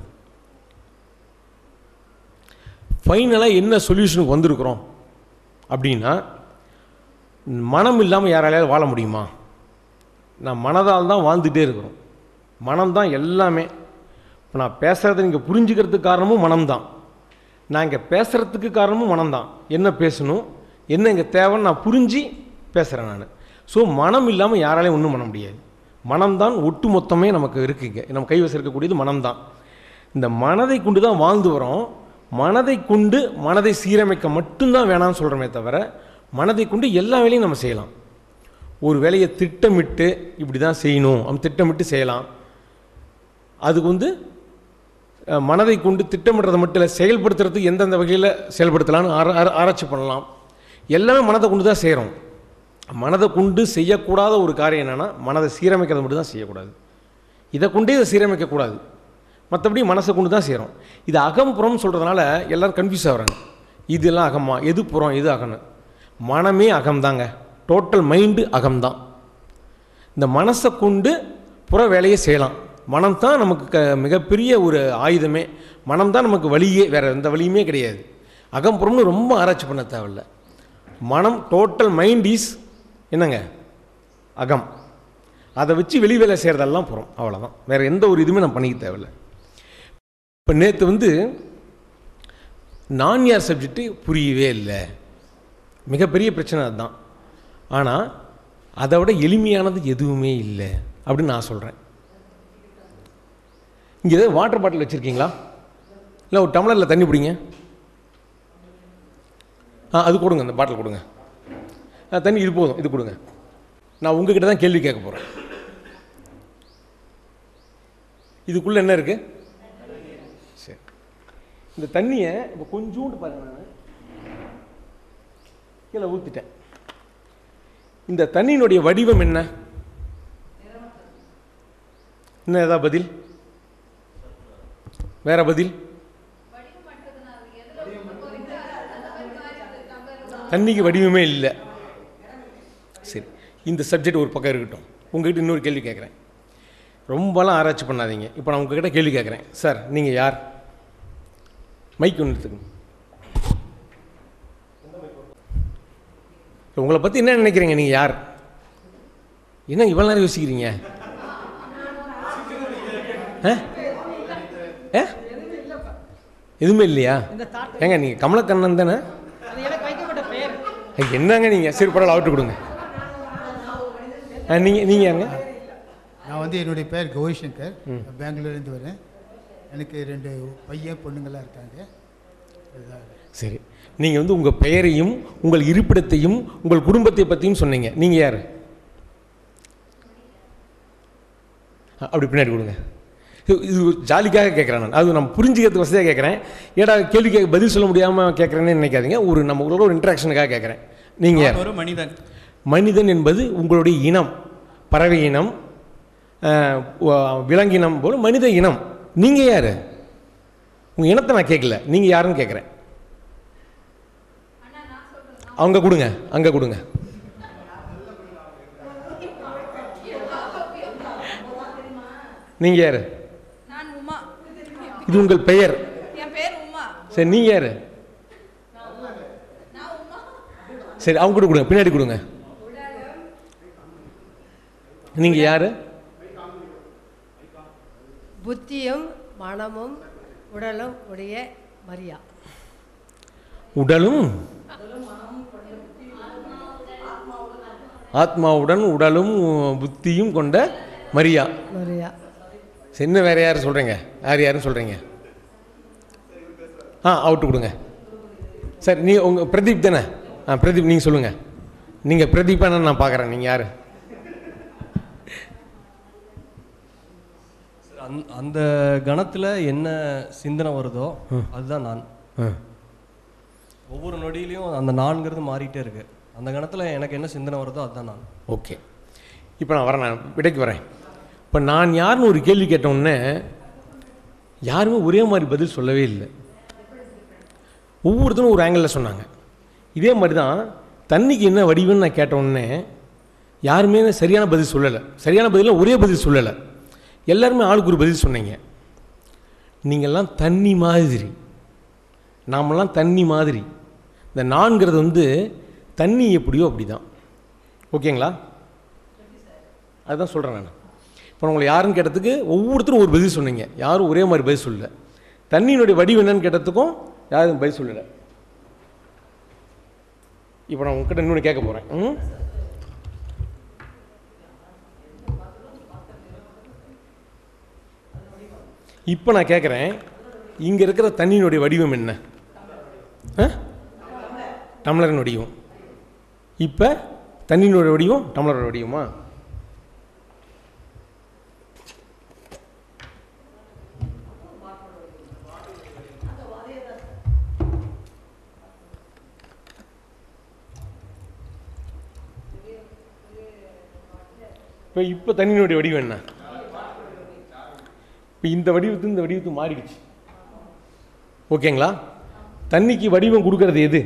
ஃபைனலாக என்ன சொல்யூஷனுக்கு வந்திருக்கிறோம் அப்படின்னா மனம் இல்லாமல் யாராலையாவது வாழ முடியுமா நான் மனதால் தான் வாழ்ந்துகிட்டே இருக்கிறோம் மனம்தான் எல்லாமே இப்போ நான் பேசுகிறத நீங்கள் புரிஞ்சுக்கிறதுக்கு காரணமும் மனம்தான் நான் இங்கே பேசுகிறதுக்கு காரணமும் மனம்தான் என்ன பேசணும் என்ன இங்கே தேவைன்னு நான் புரிஞ்சு பேசுகிறேன் நான் ஸோ மனம் இல்லாமல் யாராலையும் ஒன்றும் பண்ண முடியாது மனம்தான் ஒட்டு மொத்தமே நமக்கு இருக்குங்க நம்ம கைவசம் இருக்கக்கூடியது மனம்தான் இந்த மனதை கொண்டு தான் வாழ்ந்து வரோம் மனதை கொண்டு மனதை சீரமைக்க மட்டும்தான் வேணாம்னு சொல்கிறோமே தவிர மனதை கொண்டு எல்லா வேலையும் நம்ம செய்யலாம் ஒரு வேலையை திட்டமிட்டு இப்படி தான் செய்யணும் நம்ம திட்டமிட்டு செய்யலாம் அதுக்கு வந்து அஹ், மனதை கொண்டு திட்டமிடுறது மட்டும் இல்லை செயல்படுத்துறதுக்கு எந்தெந்த வகையில் செயல்படுத்தலாம்னு ஆரா ஆரா- ஆராய்ச்சி பண்ணலாம் எல்லாமே மனதை கொண்டு தான் செய்கிறோம் மனதை கொண்டு செய்யக்கூடாத ஒரு காரியம் என்னென்னா மனதை சீரமைக்கிறது மட்டும் தான் செய்யக்கூடாது இதை கொண்டே இதை சீரமைக்கக்கூடாது மற்றபடி மனசை கொண்டு தான் செய்கிறோம் இது அகம் புறம் சொல்கிறதுனால எல்லோரும் கன்ஃபியூஸ் ஆகுறாங்க இதெல்லாம் அகமா எது புறம் எது அகம்னு மனமே அகம்தாங்க டோட்டல் மைண்டு அகம்தான் இந்த மனசை கொண்டு புற வேலையை செய்யலாம் மனம் தான் நமக்கு க மிகப்பெரிய ஒரு ஆயுதமே மனம் தான் நமக்கு வழியே வேறு எந்த வழியுமே கிடையாது அகம்புறம்னு ரொம்ப ஆராய்ச்சி பண்ண தேவையில்ல மனம் டோட்டல் மைண்ட் இஸ் என்னங்க அகம் அதை வச்சு வெளி வேலை செய்கிறதெல்லாம் புறம் அவ்வளோதான் வேறு எந்த ஒரு இதுவுமே நம்ம பண்ணிக்க தேவையில்ல இப்போ நேற்று வந்து நான் யார் சப்ஜெக்ட்டு புரியவே இல்லை மிகப்பெரிய பிரச்சனை அதுதான் ஆனால் அதை விட எளிமையானது எதுவுமே இல்லை அப்படின்னு நான் சொல்கிறேன் இங்கே ஏதாவது வாட்டர் பாட்டில் வச்சுருக்கீங்களா இல்லை ஒரு டம்ளரில் தண்ணி பிடிங்க ஆ அது கொடுங்க அந்த பாட்டில் கொடுங்க ஆ தண்ணி இது போதும் இது கொடுங்க நான் உங்ககிட்ட தான் கேள்வி கேட்க போகிறேன் இதுக்குள்ளே என்ன இருக்குது சரி இந்த தண்ணியை இப்போ கொஞ்சோண்டு பாருங்க நான் கீழே ஊற்றிட்டேன் இந்த தண்ணியினுடைய வடிவம் என்ன என்ன ஏதா பதில் வேற பதில் தண்ணிக்கு வடிவமே இல்லை சரி இந்த சப்ஜெக்ட் ஒரு பக்கம் இருக்கட்டும் உங்ககிட்ட இன்னொரு கேள்வி கேட்குறேன் ரொம்பலாம் ஆராய்ச்சி பண்ணாதீங்க இப்போ நான் உங்ககிட்ட கேள்வி கேட்குறேன் சார் நீங்கள் யார் மைக் ஒன்று எடுத்துக்கங்க இப்போ உங்களை பற்றி என்ன நினைக்கிறீங்க நீங்கள் யார் என்ன இவ்வளோ நேரம் யோசிக்கிறீங்க ஆ? ஆ? எதுவுமே இல்லையா ஏங்க நீங்கள் கமலக்கண்ணன் தானே அது எனக்கு வைக்கப்பட்ட பெயர் ஐ, என்னங்க நீங்கள் சரி பரவாயில்ல அவர்கிட்ட கொடுங்க ஆ நீங்கள் நீங்கள் யாருங்க நான் வந்து என்னுடைய பேர் கௌரி சங்கர் பெங்களூர்லேருந்து வரேன் எனக்கு ரெண்டு பையன் பொண்ணுங்கள்லாம் இருக்காங்க அதுதான் சரி நீங்கள் வந்து உங்கள் பெயரையும் உங்கள் இருப்பிடத்தையும் உங்கள் குடும்பத்தை பற்றியும் சொன்னீங்க நீங்கள் யார் அ- அப்படி பின்னாடி கொடுங்க இது- இது ஒரு ஜாலிக்காக கேட்குறேன் நான் அது நம்ம புரிஞ்சுக்கிறதுக்கு வசதியாக கேட்குறேன் ஏடா கேள்வி கேட்க பதில் சொல்ல முடியாமல் கேட்குறேன்னு நினைக்காதீங்க ஒரு நம்ம உங்களோட ஒரு இன்ட்ராக்ஷனுக்காக கேட்குறேன் நீங்கள் யார் நான் ஒரு மனிதன் மனிதன் என்பது உங்களுடைய இனம் பறவை இனம் அஹ், வ- விலங்கினம் போல மனித இனம் நீங்கள் யார் உங்கள் இனத்தை நான் கேட்கல நீங்கள் யாருன்னு கேட்குறேன் அவங்க கொடுங்க அங்கே கொடுங்க நீங்கள் யார் நான் உமா இது உங்கள் பெயர் என் பேர் உமா சரி நீங்கள் யார் சரி அவங்க கூட கொடுங்க பின்னாடி கொடுங்க நீங்கள் யார் புத்தியும் மனமும் உடலும் உடைய மரியா உடலும் ஆத்மாவுடன் உடலும் புத்தியும் கொண்ட மரியா மரியா சரி, இன்னும் வேற யார் சொல்கிறீங்க யார் யாருன்னு சொல்கிறீங்க ஆ அவுட்டு கொடுங்க சரி நீ உங்கள் பிரதீப் தானே ஆ பிரதீப் நீங்கள் சொல்லுங்கள் நீங்கள் பிரதீப்பானு நான் பார்க்குறேன் நீங்கள் யார் அந் அந்த கணத்தில் என்ன சிந்தனை வருதோ அதுதான் நான் ஆ ஒவ்வொரு நொடியிலையும் அந்த நான்கிறது மாறிட்டே இருக்கு அந்த கணத்தில் எனக்கு என்ன சிந்தனை வருதோ அதுதான் நான் ஓகே இப்போ நான் வரேன் நான் விடைக்கு வரேன் இப்போ நான் யாருன்னு ஒரு கேள்வி கேட்ட உடனே யாருமே ஒரே மாதிரி பதில் சொல்லவே இல்லை ஒவ்வொருத்தரும் ஒரு ஆங்கிளில் சொன்னாங்க இதே மாதிரி தான் தண்ணிக்கு என்ன வடிவம்னு நான் கேட்ட உடனே யாருமே சரியான பதில் சொல்லலை சரியான பதிலில் ஒரே பதில் சொல்லலை எல்லாருமே ஆளுக்கு ஒரு பதில் சொன்னீங்க நீங்கள்லாம் தண்ணி மாதிரி நாமெல்லாம் தண்ணி மாதிரி இந்த நான்கிறது வந்து தண்ணி எப்படியோ அப்படி தான் ஓகேங்களா அதுதான் சொல்கிறேன் நான் இப்போ உங்களை யாருன்னு கேட்டதுக்கு ஒவ்வொருத்தரும் ஒரு பதில் சொன்னீங்க யாரும் ஒரே மாதிரி பதில் சொல்லல தண்ணியினுடைய வடிவம் என்னன்னு கேட்டதுக்கும் யாரும் பதில் சொல்லலை இப்போ நான் உங்ககிட்ட இன்னொன்று கேட்க போகிறேன் ம் இப்போ நான் கேட்குறேன் இங்கே இருக்கிற தண்ணியினுடைய வடிவம் என்ன ஆ டம்ளரின் வடிவம் இப்போ தண்ணியினுடைய வடிவம் டம்ளரோட வடிவமா இப்போ இப்போ தண்ணியினுடைய வடிவம் என்ன இப்போ இந்த வடிவத்து இந்த வடிவத்து மாறிடுச்சு ஓகேங்களா தண்ணிக்கு வடிவம் கொடுக்கறது எது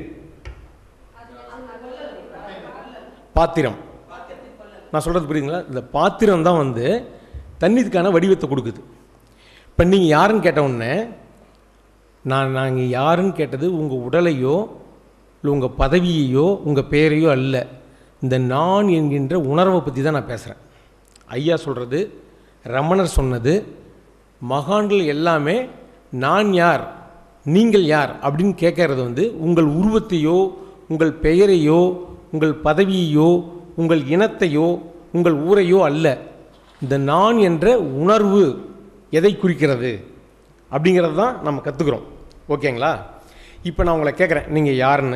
பாத்திரம் நான் சொல்கிறது புரியுதுங்களா இந்த பாத்திரம் தான் வந்து தண்ணிக்கான வடிவத்தை கொடுக்குது இப்போ நீங்கள் யாருன்னு கேட்ட உடனே நான் நாங்கள் யாருன்னு கேட்டது உங்கள் உடலையோ இல்லை உங்கள் பதவியையோ உங்கள் பெயரையோ அல்ல இந்த நான் என்கின்ற உணர்வை பற்றி தான் நான் பேசுகிறேன் ஐயா சொல்கிறது ரமணர் சொன்னது மகான்கள் எல்லாமே நான் யார் நீங்கள் யார் அப்படின்னு கேட்கறது வந்து உங்கள் உருவத்தையோ உங்கள் பெயரையோ உங்கள் பதவியையோ உங்கள் இனத்தையோ உங்கள் ஊரையோ அல்ல இந்த நான் என்ற உணர்வு எதை குறிக்கிறது அப்படிங்கிறது தான் நம்ம கற்றுக்குறோம் ஓகேங்களா இப்போ நான் உங்களை கேட்குறேன் நீங்கள் யாருன்னு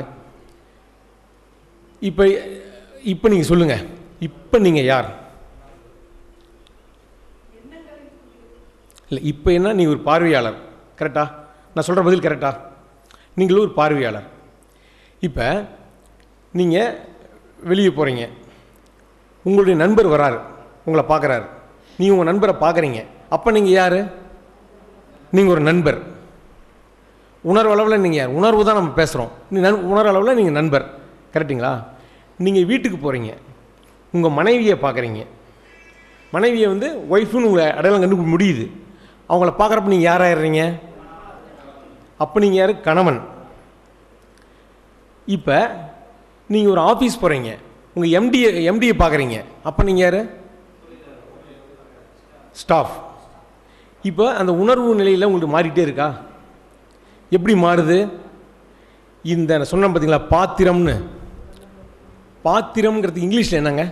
இப்போ இப்போ நீங்கள் சொல்லுங்கள் இப்போ நீங்கள் யார் இல்லை இப்போ என்ன நீ ஒரு பார்வையாளர் கரெக்டா நான் சொல்கிற பதில் கரெக்டா நீங்களும் ஒரு பார்வையாளர் இப்போ நீங்கள் வெளியே போகிறீங்க உங்களுடைய நண்பர் வராரு உங்களை பார்க்குறாரு நீ உங்கள் நண்பரை பார்க்குறீங்க அப்போ நீங்கள் யார் நீங்கள் ஒரு நண்பர் உணர்வு அளவில் நீங்கள் யார் உணர்வு தான் நம்ம பேசுகிறோம் நீ நன் உணர்வு அளவில் நீங்கள் நண்பர் கரெக்டுங்களா நீங்கள் வீட்டுக்கு போகிறீங்க உங்கள் மனைவியை பார்க்குறீங்க மனைவியை வந்து ஒய்ஃபுன்னு உங்களை அடையாளம் கண்டு முடியுது அவங்கள பார்க்குறப்ப நீங்கள் யாராயிடுறீங்க அப்போ நீங்கள் யார் கணவன் இப்போ நீங்கள் ஒரு ஆஃபீஸ் போகிறீங்க உங்கள் எம்டியை எம்டியை பார்க்குறீங்க அப்போ நீங்கள் யார் ஸ்டாஃப் இப்போ அந்த உணர்வு நிலையில் உங்களுக்கு மாறிட்டே இருக்கா எப்படி மாறுது இந்த நான் சொன்னேன் பார்த்தீங்களா பாத்திரம்னு பாத்திரம்ங்கிறது இங்கிலீஷில் என்னங்க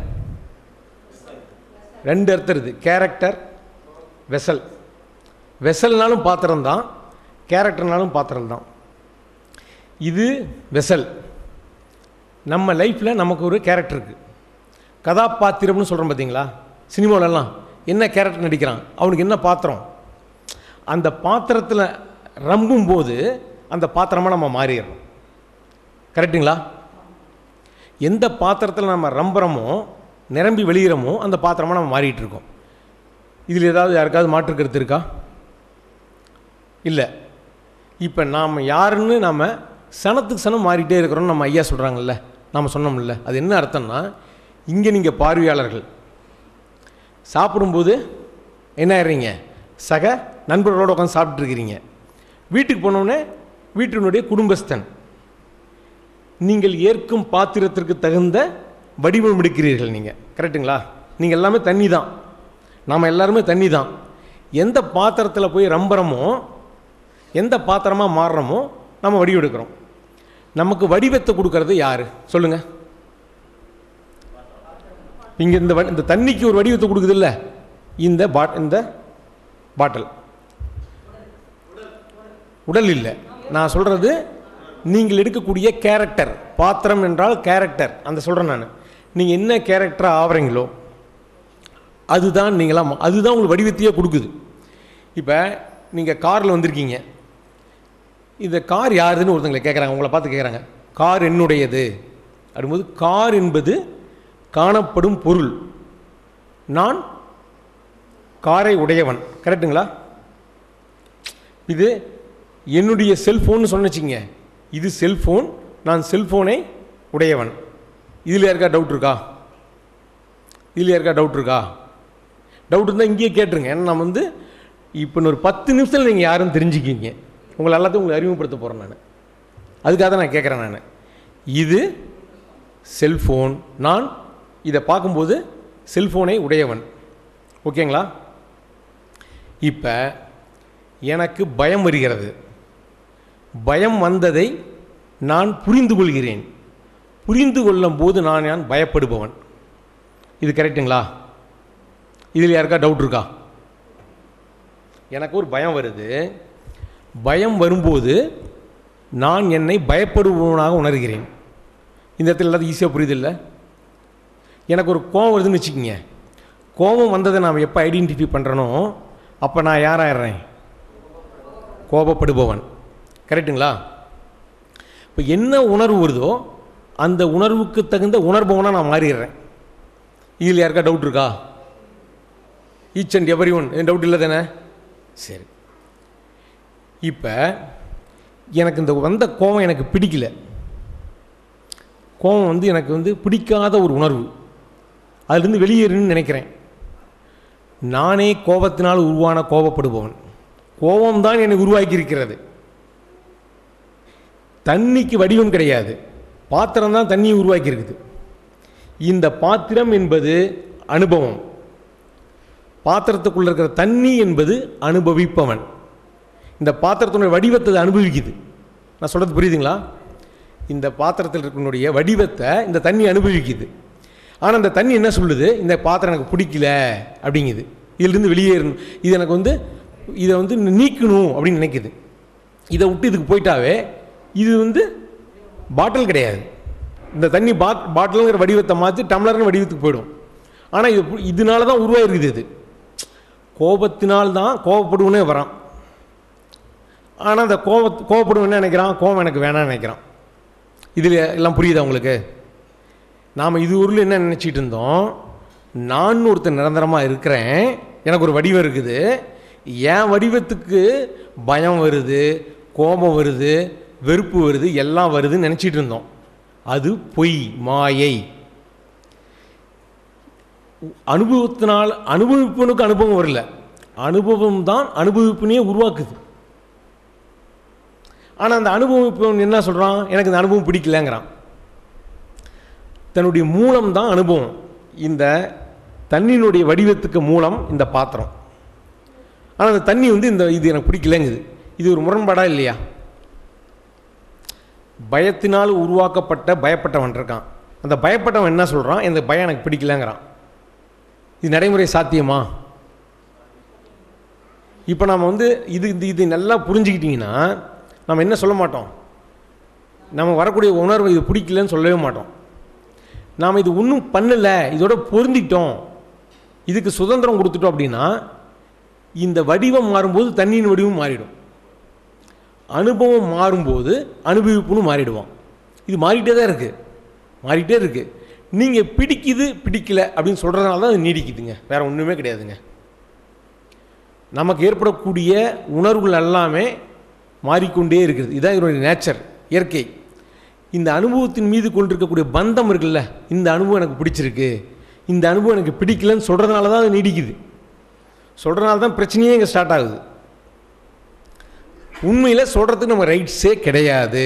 ரெண்டு அர்த்தம் இருக்குது கேரக்டர் வெசல் வெசல்னாலும் பாத்திரம் தான் கேரக்டர்னாலும் பாத்திரம் தான் இது வெசல் நம்ம லைஃப்பில் நமக்கு ஒரு கேரக்டர் இருக்குது கதாபாத்திரம்னு சொல்கிறோம் பார்த்தீங்களா சினிமாவிலலாம் என்ன கேரக்டர் நடிக்கிறான் அவனுக்கு என்ன பாத்திரம் அந்த பாத்திரத்தில் ரம்பும் போது அந்த பாத்திரமாக நம்ம மாறிடுறோம் கரெக்டுங்களா எந்த பாத்திரத்தில் நம்ம ரம்புறோமோ நிரம்பி வெளியிறோமோ அந்த பாத்திரமாக நம்ம மாறிட்டு இருக்கோம் இதில் ஏதாவது யாருக்காவது மாற்று கருத்து இருக்கா இல்லை இப்போ நாம் யாருன்னு நாம் சனத்துக்கு சனம் மாறிட்டே இருக்கிறோம்னு நம்ம ஐயா சொல்கிறாங்கல்ல நாம் சொன்னோம்ல அது என்ன அர்த்தம்னா இங்கே நீங்கள் பார்வையாளர்கள் சாப்பிடும்போது என்ன ஆயிடுறீங்க சக நண்பர்களோடு உட்காந்து சாப்பிட்ருக்கிறீங்க வீட்டுக்கு போனோடனே வீட்டினுடைய குடும்பஸ்தன் நீங்கள் ஏற்கும் பாத்திரத்திற்கு தகுந்த வடிவம் எடுக்கிறீர்கள் நீங்கள் கரெக்டுங்களா நீங்கள் எல்லாமே தண்ணி தான் நாம் எல்லாருமே தண்ணி தான் எந்த பாத்திரத்தில் போய் ரம்புறோமோ எந்த பாத்திரமாக மாறுறோமோ நம்ம வடிவெடுக்கிறோம் நமக்கு வடிவத்தை கொடுக்கறது யார் சொல்லுங்கள் இங்கே இந்த வ- இந்த தண்ணிக்கு ஒரு வடிவத்தை கொடுக்குது இல்லை இந்த பாட் இந்த பாட்டில் உடல் இல்லை நான் சொல்கிறது நீங்கள் எடுக்கக்கூடிய கேரக்டர் பாத்திரம் என்றால் கேரக்டர் அந்த சொல்கிறேன் நான் நீங்கள் என்ன கேரக்டராக ஆவறீங்களோ அதுதான் நீங்களாம் அதுதான் உங்களுக்கு வடிவத்தையே கொடுக்குது இப்போ நீங்கள் காரில் வந்திருக்கீங்க இந்த கார் யாருதுன்னு ஒருத்தங்களை கேட்குறாங்க உங்களை பார்த்து கேட்குறாங்க கார் என்னுடையது அப்படிங்கும்போது கார் என்பது காணப்படும் பொருள் நான் காரை உடையவன் கரெக்டுங்களா இது என்னுடைய செல்ஃபோன் சொன்னச்சிங்க இது செல்ஃபோன் நான் செல்ஃபோனை உடையவன் இதில் யாருக்கா டவுட் இருக்கா இதில் யாருக்கா டவுட் இருக்கா டவுட் இருந்தால் இங்கேயே கேட்டுருங்க ஏன்னா நான் வந்து இப்போ இன்னொரு பத்து நிமிஷத்தில் நீங்கள் யாரும் தெரிஞ்சுக்கிங்க உங்களை எல்லாத்தையும் உங்களுக்கு அறிமுகப்படுத்த போகிறேன் நான் அதுக்காக தான் நான் கேட்குறேன் நான் இது செல்ஃபோன் நான் இதை பார்க்கும்போது செல்ஃபோனை உடையவன் ஓகேங்களா இப்போ எனக்கு பயம் வருகிறது பயம் வந்ததை நான் புரிந்து கொள்கிறேன் புரிந்து கொள்ளும் போது நான் நான் பயப்படுபவன் இது கரெக்டுங்களா இதில் யாருக்கா டவுட் இருக்கா எனக்கு ஒரு பயம் வருது பயம் வரும்போது நான் என்னை பயப்படுபவனாக உணர்கிறேன் இந்த இடத்துல எல்லாத்தையும் ஈஸியாக புரியுது இல்லை எனக்கு ஒரு கோவம் வருதுன்னு வச்சுக்கோங்க கோபம் வந்ததை நான் எப்போ ஐடென்டிஃபை பண்ணுறனோ அப்போ நான் யாராயிடுறேன் கோபப்படுபவன் கரெக்டுங்களா இப்போ என்ன உணர்வு வருதோ அந்த உணர்வுக்கு தகுந்த உணர்பவனாக நான் மாறிடுறேன் இதில் யாருக்கா டவுட் இருக்கா each and every one doubt இல்லை தானே சரி இப்போ எனக்கு இந்த வந்த கோபம் எனக்கு பிடிக்கல கோபம் வந்து எனக்கு வந்து பிடிக்காத ஒரு உணர்வு அதுலேருந்து வெளியேறணும்னு நினைக்கிறேன் நானே கோபத்தினால் உருவான கோபப்படுபவன் கோபம்தான் என்னை உருவாக்கி இருக்கிறது தண்ணிக்கு வடிவம் கிடையாது பாத்திரம் தான் தண்ணியை உருவாக்கி இருக்குது இந்த பாத்திரம் என்பது அனுபவம் பாத்திரத்துக்குள்ள இருக்கிற தண்ணி என்பது அனுபவிப்பவன் இந்த பாத்திரத்தினுடைய வடிவத்தை அது அனுபவிக்குது நான் சொல்கிறது புரியுதுங்களா இந்த பாத்திரத்தில் இருக்கனுடைய வடிவத்தை இந்த தண்ணி அனுபவிக்குது ஆனால் இந்த தண்ணி என்ன சொல்லுது இந்த பாத்திரம் எனக்கு பிடிக்கல அப்படிங்குது இதிலிருந்து வெளியேறணும் இது எனக்கு வந்து இதை வந்து நீக்கணும் அப்படின்னு நினைக்குது இதை விட்டு இதுக்கு போயிட்டாவே இது வந்து பாட்டில் கிடையாது இந்த தண்ணி பாட் பாட்டிலுங்கிற வடிவத்தை மாற்றி டம்ளர்னு வடிவத்துக்கு போயிடும் ஆனால் இது பு- இதனால தான் உருவாயிருக்குது இது கோபத்தினால் தான் கோபப்படுவனே வரான் ஆனால் அந்த கோப கோபப்படுவன் என்ன நினைக்கிறான் கோபம் எனக்கு வேணாம்னு நினைக்கிறான் இதில் எல்லாம் புரியுதா உங்களுக்கு நாம் இது ஊரில் என்ன நினச்சிட்டு இருந்தோம் நான் ஒருத்தர் நிரந்தரமாக இருக்கிறேன் எனக்கு ஒரு வடிவம் இருக்குது என் வடிவத்துக்கு பயம் வருது கோபம் வருது வெறுப்பு வருது எல்லாம் வருதுன்னு நினச்சிட்டு இருந்தோம் அது பொய் மாயை அனுபவத்தினால் அனுபவிப்பனுக்கு அனுபவம் வரல அனுபவம் தான் அனுபவிப்பினையே உருவாக்குது ஆனால் அந்த அனுபவிப்பவன் என்ன சொல்கிறான் எனக்கு இந்த அனுபவம் பிடிக்கலங்கிறான் தன்னுடைய மூலம் தான் அனுபவம் இந்த தண்ணியினுடைய வடிவத்துக்கு மூலம் இந்த பாத்திரம் ஆனால் அந்த தண்ணி வந்து இந்த இது எனக்கு பிடிக்கலங்குது இது ஒரு முரண்பாடா இல்லையா பயத்தினால் உருவாக்கப்பட்ட பயப்பட்டவன் இருக்கான் அந்த பயப்பட்டவன் என்ன சொல்கிறான் இந்த பயம் எனக்கு பிடிக்கலங்கிறான் இது நடைமுறை சாத்தியமா இப்போ நம்ம வந்து இது இது இது நல்லா புரிஞ்சுக்கிட்டிங்கன்னா நம்ம என்ன சொல்ல மாட்டோம் நம்ம வரக்கூடிய உணர்வு இது பிடிக்கலன்னு சொல்லவே மாட்டோம் நாம் இது ஒன்றும் பண்ணலை இதோட பொருந்திட்டோம் இதுக்கு சுதந்திரம் கொடுத்துட்டோம் அப்படின்னா இந்த வடிவம் மாறும்போது தண்ணியின் வடிவம் மாறிடும் அனுபவம் மாறும்போது அனுபவிப்புன்னு மாறிடுவோம் இது மாறிட்டே தான் இருக்குது மாறிட்டே இருக்குது நீங்கள் பிடிக்குது பிடிக்கல அப்படின்னு சொல்கிறதுனால தான் அது நீடிக்குதுங்க வேறு ஒன்றுமே கிடையாதுங்க நமக்கு ஏற்படக்கூடிய உணர்வுகள் எல்லாமே மாறிக்கொண்டே இருக்குது இதுதான் இதனுடைய நேச்சர் இயற்கை இந்த அனுபவத்தின் மீது கொண்டிருக்கக்கூடிய பந்தம் இருக்குல்ல இந்த அனுபவம் எனக்கு பிடிச்சிருக்கு இந்த அனுபவம் எனக்கு பிடிக்கலன்னு சொல்கிறதுனால தான் அது நீடிக்குது சொல்கிறனால தான் பிரச்சனையே இங்கே ஸ்டார்ட் ஆகுது உண்மையில் சொல்கிறதுக்கு நம்ம ரைட்ஸே கிடையாது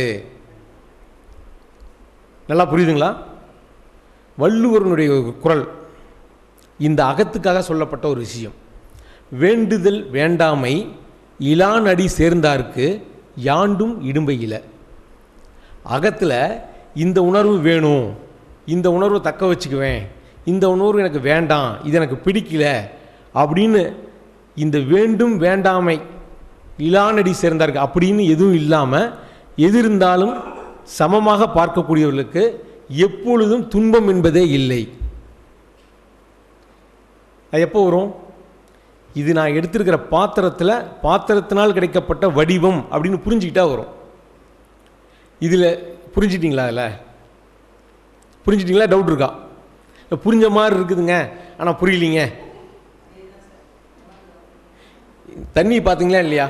நல்லா புரியுதுங்களா வள்ளுவரனுடைய ஒரு குரல் இந்த அகத்துக்காக சொல்லப்பட்ட ஒரு விஷயம் வேண்டுதல் வேண்டாமை இலானடி சேர்ந்தார்க்கு யாண்டும் இடும்பையில அகத்தில் இந்த உணர்வு வேணும் இந்த உணர்வை தக்க வச்சுக்குவேன் இந்த உணர்வு எனக்கு வேண்டாம் இது எனக்கு பிடிக்கல அப்படின்னு இந்த வேண்டும் வேண்டாமை இலானடி சேர்ந்தார்கள் அப்படின்னு எதுவும் இல்லாமல் எது இருந்தாலும் சமமாக பார்க்கக்கூடியவர்களுக்கு எப்பொழுதும் துன்பம் என்பதே இல்லை அது எப்போ வரும் இது நான் எடுத்திருக்கிற பாத்திரத்தில் பாத்திரத்தினால் கிடைக்கப்பட்ட வடிவம் அப்படின்னு புரிஞ்சுக்கிட்டா வரும் இதில் புரிஞ்சிட்டிங்களா அதில் புரிஞ்சிட்டிங்களா டவுட் இருக்கா இல்ல புரிஞ்ச மாதிரி இருக்குதுங்க ஆனால் புரியலீங்க தண்ணி பார்த்தீங்களா இல்லையா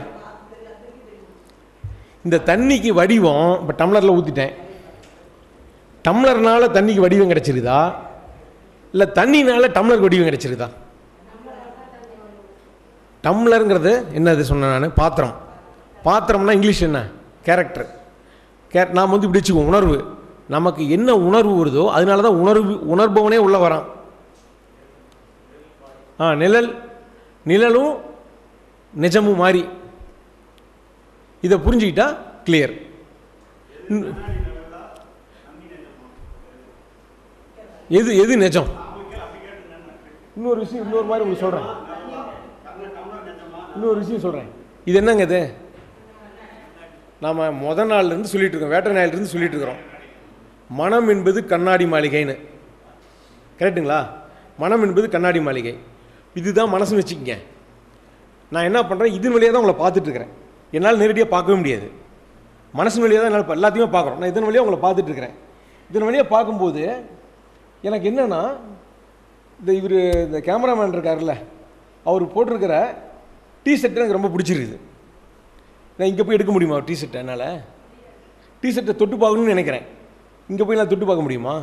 இந்த தண்ணிக்கு வடிவம் இப்போ டம்ளரில் ஊற்றிட்டேன் டம்ளர்னால தண்ணிக்கு வடிவம் கிடைச்சிருதா இல்லை தண்ணினால டம்ளருக்கு வடிவம் கிடைச்சிருதா டம்ளருங்கிறது என்னது சொன்னேன் நான் பாத்திரம் பாத்திரம்னா இங்கிலீஷ் என்ன கேரக்டர் கே நாம் வந்து இப்படி வச்சுக்குவோம் உணர்வு நமக்கு என்ன உணர்வு வருதோ அதனால தான் உணர்வு உணர்பவனே உள்ள வரான் ஆ நிழல் நிழலும் நிஜமும் மாறி இதை புரிஞ்சுக்கிட்டா கிளியர் எது எது நிஜம் இன்னொரு விஷயம் இன்னொரு மாதிரி உங்களுக்கு சொல்கிறேன் இன்னொரு விஷயம் சொல்கிறேன் இது என்னங்க இது நாம் முத நாள்லேருந்து சொல்லிட்டு இருக்கோம் வேட்டை நாயிலிருந்து சொல்லிட்டு இருக்கிறோம் மனம் என்பது கண்ணாடி மாளிகைன்னு கரெக்டுங்களா மனம் என்பது கண்ணாடி மாளிகை இதுதான் மனசுன்னு வச்சுக்கங்க நான் என்ன பண்ணுறேன் இதன் வழியாக தான் உங்களை பார்த்துட்டு இருக்கிறேன் என்னால் நேரடியாக பார்க்கவே முடியாது மனசு வழியாக தான் என்னால் இப்ப எல்லாத்தையுமே பார்க்குறோம் நான் இதன் வழியாக உங்களை பார்த்துட்டு இருக்கிறேன் இதன் வழியாக பார்க்கும்போது எனக்கு என்னன்னா இந்த இவர் இந்த கேமராமேன் இருக்கார்ல அவர் போட்டிருக்கிற டீ ஷர்ட் எனக்கு ரொம்ப பிடிச்சிருக்குது நான் இங்கே போய் எடுக்க முடியுமா டீ ஷர்ட்டை என்னால் டீ ஷர்ட்டை தொட்டு பார்க்கணும்னு நினைக்கிறேன் இங்கே போய் நான் தொட்டு பார்க்க முடியுமா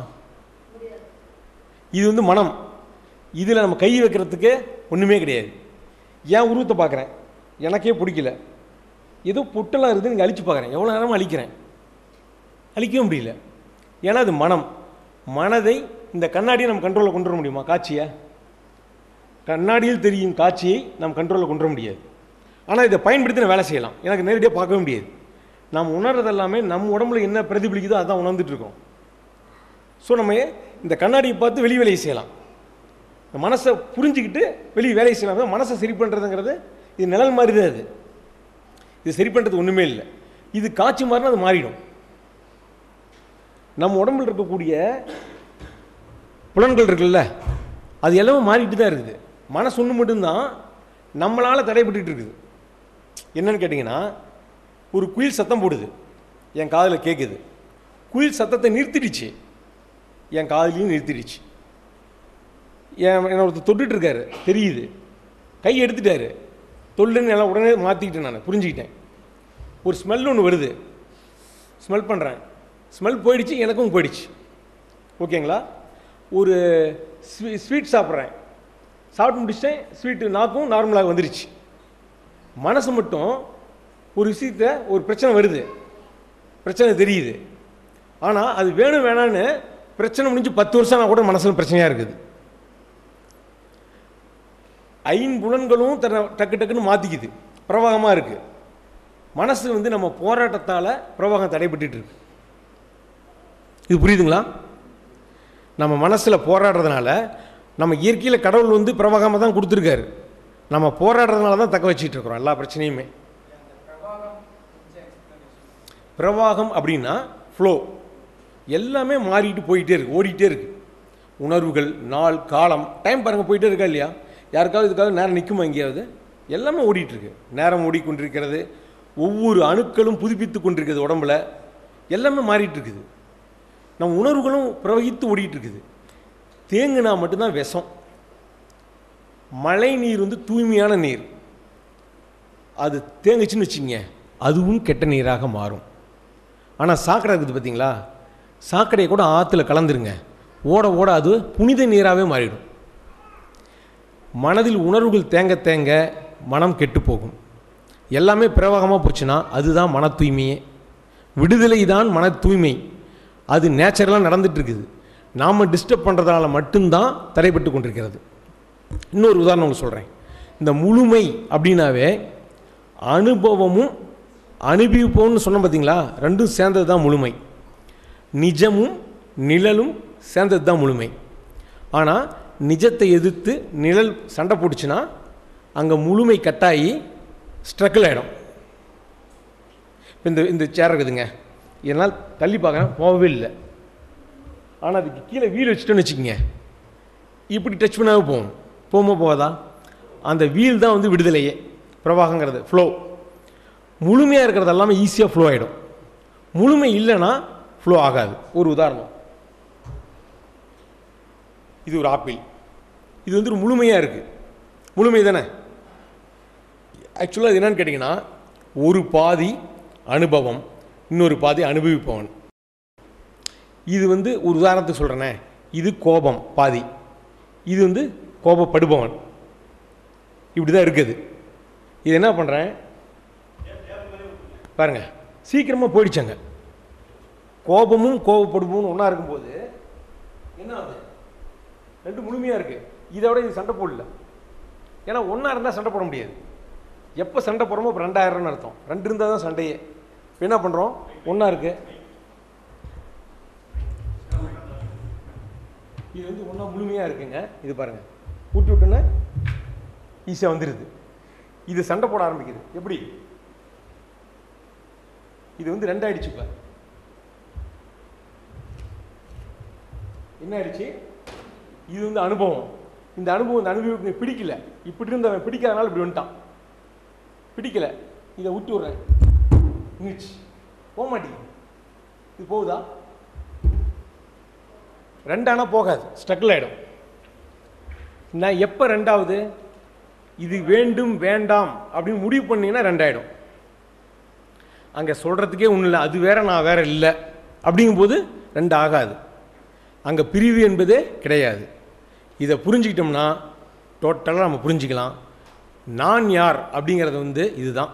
இது வந்து மனம் இதில் நம்ம கை வைக்கிறதுக்கு ஒன்றுமே கிடையாது என் உருவத்தை பார்க்குறேன் எனக்கே பிடிக்கல ஏதோ பொட்டெல்லாம் இருக்குது நீங்கள் அழிச்சு பார்க்குறேன் எவ்வளோ நேரமும் அழிக்கிறேன் அழிக்கவே முடியல ஏன்னா அது மனம் மனதை இந்த கண்ணாடியை நம்ம கண்ட்ரோலில் கொண்டு வர முடியுமா காட்சியை கண்ணாடியில் தெரியும் காட்சியை நாம் கண்ட்ரோலில் கொண்டு வர முடியாது ஆனால் இதை பயன்படுத்தி நான் வேலை செய்யலாம் எனக்கு நேரடியாக பார்க்கவே முடியாது நாம் உணர்றது எல்லாமே நம்ம உடம்புல என்ன பிரதிபலிக்குதோ அதான் உணர்ந்துட்டு இருக்கோம் ஸோ நம்ம இந்த கண்ணாடியை பார்த்து வெளி வேலையை செய்யலாம் இந்த மனசை புரிஞ்சுக்கிட்டு வெளியே வேலையை செய்யலாம் அதான் மனசை சரி பண்ணுறதுங்கிறது இது நிழல் மாதிரி தான் அது இது சரி பண்ணுறது ஒன்றுமே இல்லை இது காட்சி மாதிரினா அது மாறிடும் நம்ம உடம்புல இருக்கக்கூடிய புலன்கள் இருக்குல்ல அது எல்லாமே மாறிட்டு தான் இருக்குது மனசு ஒன்று மட்டும்தான் நம்மளால் தடைப்பட்டுட்டு இருக்குது என்னன்னு கேட்டிங்கன்னா ஒரு குயில் சத்தம் போடுது என் காதில் கேட்குது குயில் சத்தத்தை நிறுத்திடுச்சு என் காதுலையும் நிறுத்திடுச்சு என் என்னை ஒருத்தர் தொட்டுட்டு இருக்காரு தெரியுது கை எடுத்துட்டாரு தொல்லுன்னு எல்லாம் உடனே மாற்றிக்கிட்டேன் நான் புரிஞ்சுக்கிட்டேன் ஒரு ஸ்மெல் ஒன்று வருது ஸ்மெல் பண்ணுறேன் ஸ்மெல் போயிடுச்சு எனக்கும் போயிடுச்சு ஓகேங்களா ஒரு ஸ்வீ ஸ்வீட் சாப்பிட்றேன் சாப்பிட்டு முடிச்சிட்டேன் ஸ்வீட்டு நாக்கும் நார்மலாக வந்துருச்சு மனசு மட்டும் ஒரு விஷயத்த ஒரு பிரச்சனை வருது பிரச்சனை தெரியுது ஆனால் அது வேணும் வேணான்னு பிரச்சனை முடிஞ்சு பத்து வருஷம் நான் கூட மனசில் பிரச்சனையாக இருக்குது ஐம்புலன்களும் தன்னை டக்கு டக்குன்னு மாற்றிக்குது பிரவாகமாக இருக்குது மனசு வந்து நம்ம போராட்டத்தால் பிரவாகம் தடைபட்டுட்டு இருக்கு இது புரியுதுங்களா நம்ம மனசில் போராடுறதுனால நம்ம இயற்கையில் கடவுள் வந்து பிரவாகமாக தான் கொடுத்துருக்காரு நம்ம போராடுறதுனால தான் தக்க வச்சிட்டு இருக்கிறோம் எல்லா பிரச்சனையுமே பிரவாகம் அப்படின்னா ஃப்ளோ எல்லாமே மாறிட்டு போயிட்டே இருக்கு ஓடிட்டே இருக்கு உணர்வுகள் நாள் காலம் டைம் பாருங்கள் போயிட்டே இருக்கா இல்லையா யாருக்காவது இதுக்காக நேரம் நிற்குமா எங்கேயாவது எல்லாமே ஓடிட்டு இருக்கு நேரம் ஓடிக்கொண்டிருக்கிறது ஒவ்வொரு அணுக்களும் புதுப்பித்து கொண்டிருக்கிறது உடம்புல எல்லாமே மாறிட்டு இருக்குது நம்ம உணர்வுகளும் பிரவகித்து ஓடிட்டு இருக்குது தேங்குனா மட்டும்தான் விஷம் மழை நீர் வந்து தூய்மையான நீர் அது தேங்குச்சுன்னு வச்சுங்க அதுவும் கெட்ட நீராக மாறும் ஆனால் சாக்கடை இருக்குது பார்த்தீங்களா சாக்கடையை கூட ஆற்றுல கலந்துருங்க ஓட ஓட அது புனித நீராகவே மாறிடும் மனதில் உணர்வுகள் தேங்க தேங்க மனம் கெட்டு போகும் எல்லாமே பிரவாகமாக போச்சுன்னா அதுதான் மன தூய்மையே விடுதலை தான் மன தூய்மை அது நேச்சுரலாக நடந்துட்டு இருக்குது நாம் டிஸ்டர்ப் பண்ணுறதுனால மட்டும்தான் தடைப்பட்டு கொண்டிருக்கிறது இன்னொரு உதாரணம் உங்களுக்கு சொல்கிறேன் இந்த முழுமை அப்படின்னாவே அனுபவமும் அனுபவிப்போம்னு சொன்னோம் பார்த்தீங்களா ரெண்டும் சேர்ந்தது தான் முழுமை நிஜமும் நிழலும் சேர்ந்தது தான் முழுமை ஆனால் நிஜத்தை எதிர்த்து நிழல் சண்டை போட்டுச்சுன்னா அங்கே முழுமை கட்டாயி ஸ்ட்ரகிள் ஆகிடும் இந்த இந்த சேர் இருக்குதுங்க என்னால் தள்ளி பார்க்குறேன் போகவே இல்லை ஆனால் அதுக்கு கீழே வீல் வச்சுட்டோன்னு வச்சுக்கோங்க இப்படி டச் பண்ணாவே போகும் போகுமா போகாதா அந்த வீல் தான் வந்து விடுதலையே பிரவாகங்கிறது ஃப்ளோ முழுமையாக இருக்கிறது எல்லாமே ஈஸியாக ஃப்ளோ ஆகிடும் முழுமை இல்லைன்னா ஃப்ளோ ஆகாது ஒரு உதாரணம் இது ஒரு ஆப்பிள் இது வந்து ஒரு முழுமையாக இருக்குது முழுமை தானே ஆக்சுவலாக இது என்னன்னு கேட்டிங்கன்னா ஒரு பாதி அனுபவம் இன்னொரு பாதி அனுபவிப்பவன் இது வந்து ஒரு உதாரணத்துக்கு சொல்கிறேனே இது கோபம் பாதி இது வந்து கோபப்படுபவன் இப்படி தான் இருக்குது இது என்ன பண்ணுறேன் பாருங்க சீக்கிரமாக போயிடுச்சாங்க கோபமும் கோபப்படுபவனும் ஒன்றா இருக்கும்போது என்ன ஆகுது ரெண்டு முழுமையாக இருக்குது இதை விட இது சண்டை போடல ஏன்னா ஒன்றா இருந்தால் சண்டை போட முடியாது எப்போ சண்டை போடுறோமோ இப்போ ரெண்டாயிரம்னு அர்த்தம் ரெண்டு இருந்தால் தான் சண்டையே இப்போ என்ன பண்ணுறோம் ஒன்றா இருக்கு இது வந்து ஒன்றா முழுமையாக இருக்குங்க இது பாருங்க ஊட்டி விட்டோன்னே ஈஸியாக வந்துடுது இது சண்டை போட ஆரம்பிக்குது எப்படி இது வந்து ரெண்டாயிடுச்சு இப்போ என்ன ஆயிடுச்சு இது வந்து அனுபவம் இந்த அனுபவம் இந்த அனுபவம் பிடிக்கல இப்படி இருந்தவன் பிடிக்காதனால இப்படி வந்துட்டான் பிடிக்கல இதை விட்டு விட்றேன் நின்றுச்சு போக மாட்டேங்குது இது போகுதா ரெண்டானா போகாது ஸ்ட்ரகிள் ஆகிடும் நான் எப்போ ரெண்டாவது இது வேண்டும் வேண்டாம் அப்படின்னு முடிவு பண்ணீங்கன்னா ரெண்டாயிடும் அங்கே சொல்கிறதுக்கே ஒன்றும் இல்லை அது வேற நான் வேற இல்லை அப்படிங்கும்போது ரெண்டு ஆகாது அங்கே பிரிவு என்பதே கிடையாது இதை புரிஞ்சுக்கிட்டோம்னா டோட்டலாக நம்ம புரிஞ்சுக்கலாம் நான் யார் அப்படிங்கிறது வந்து இதுதான்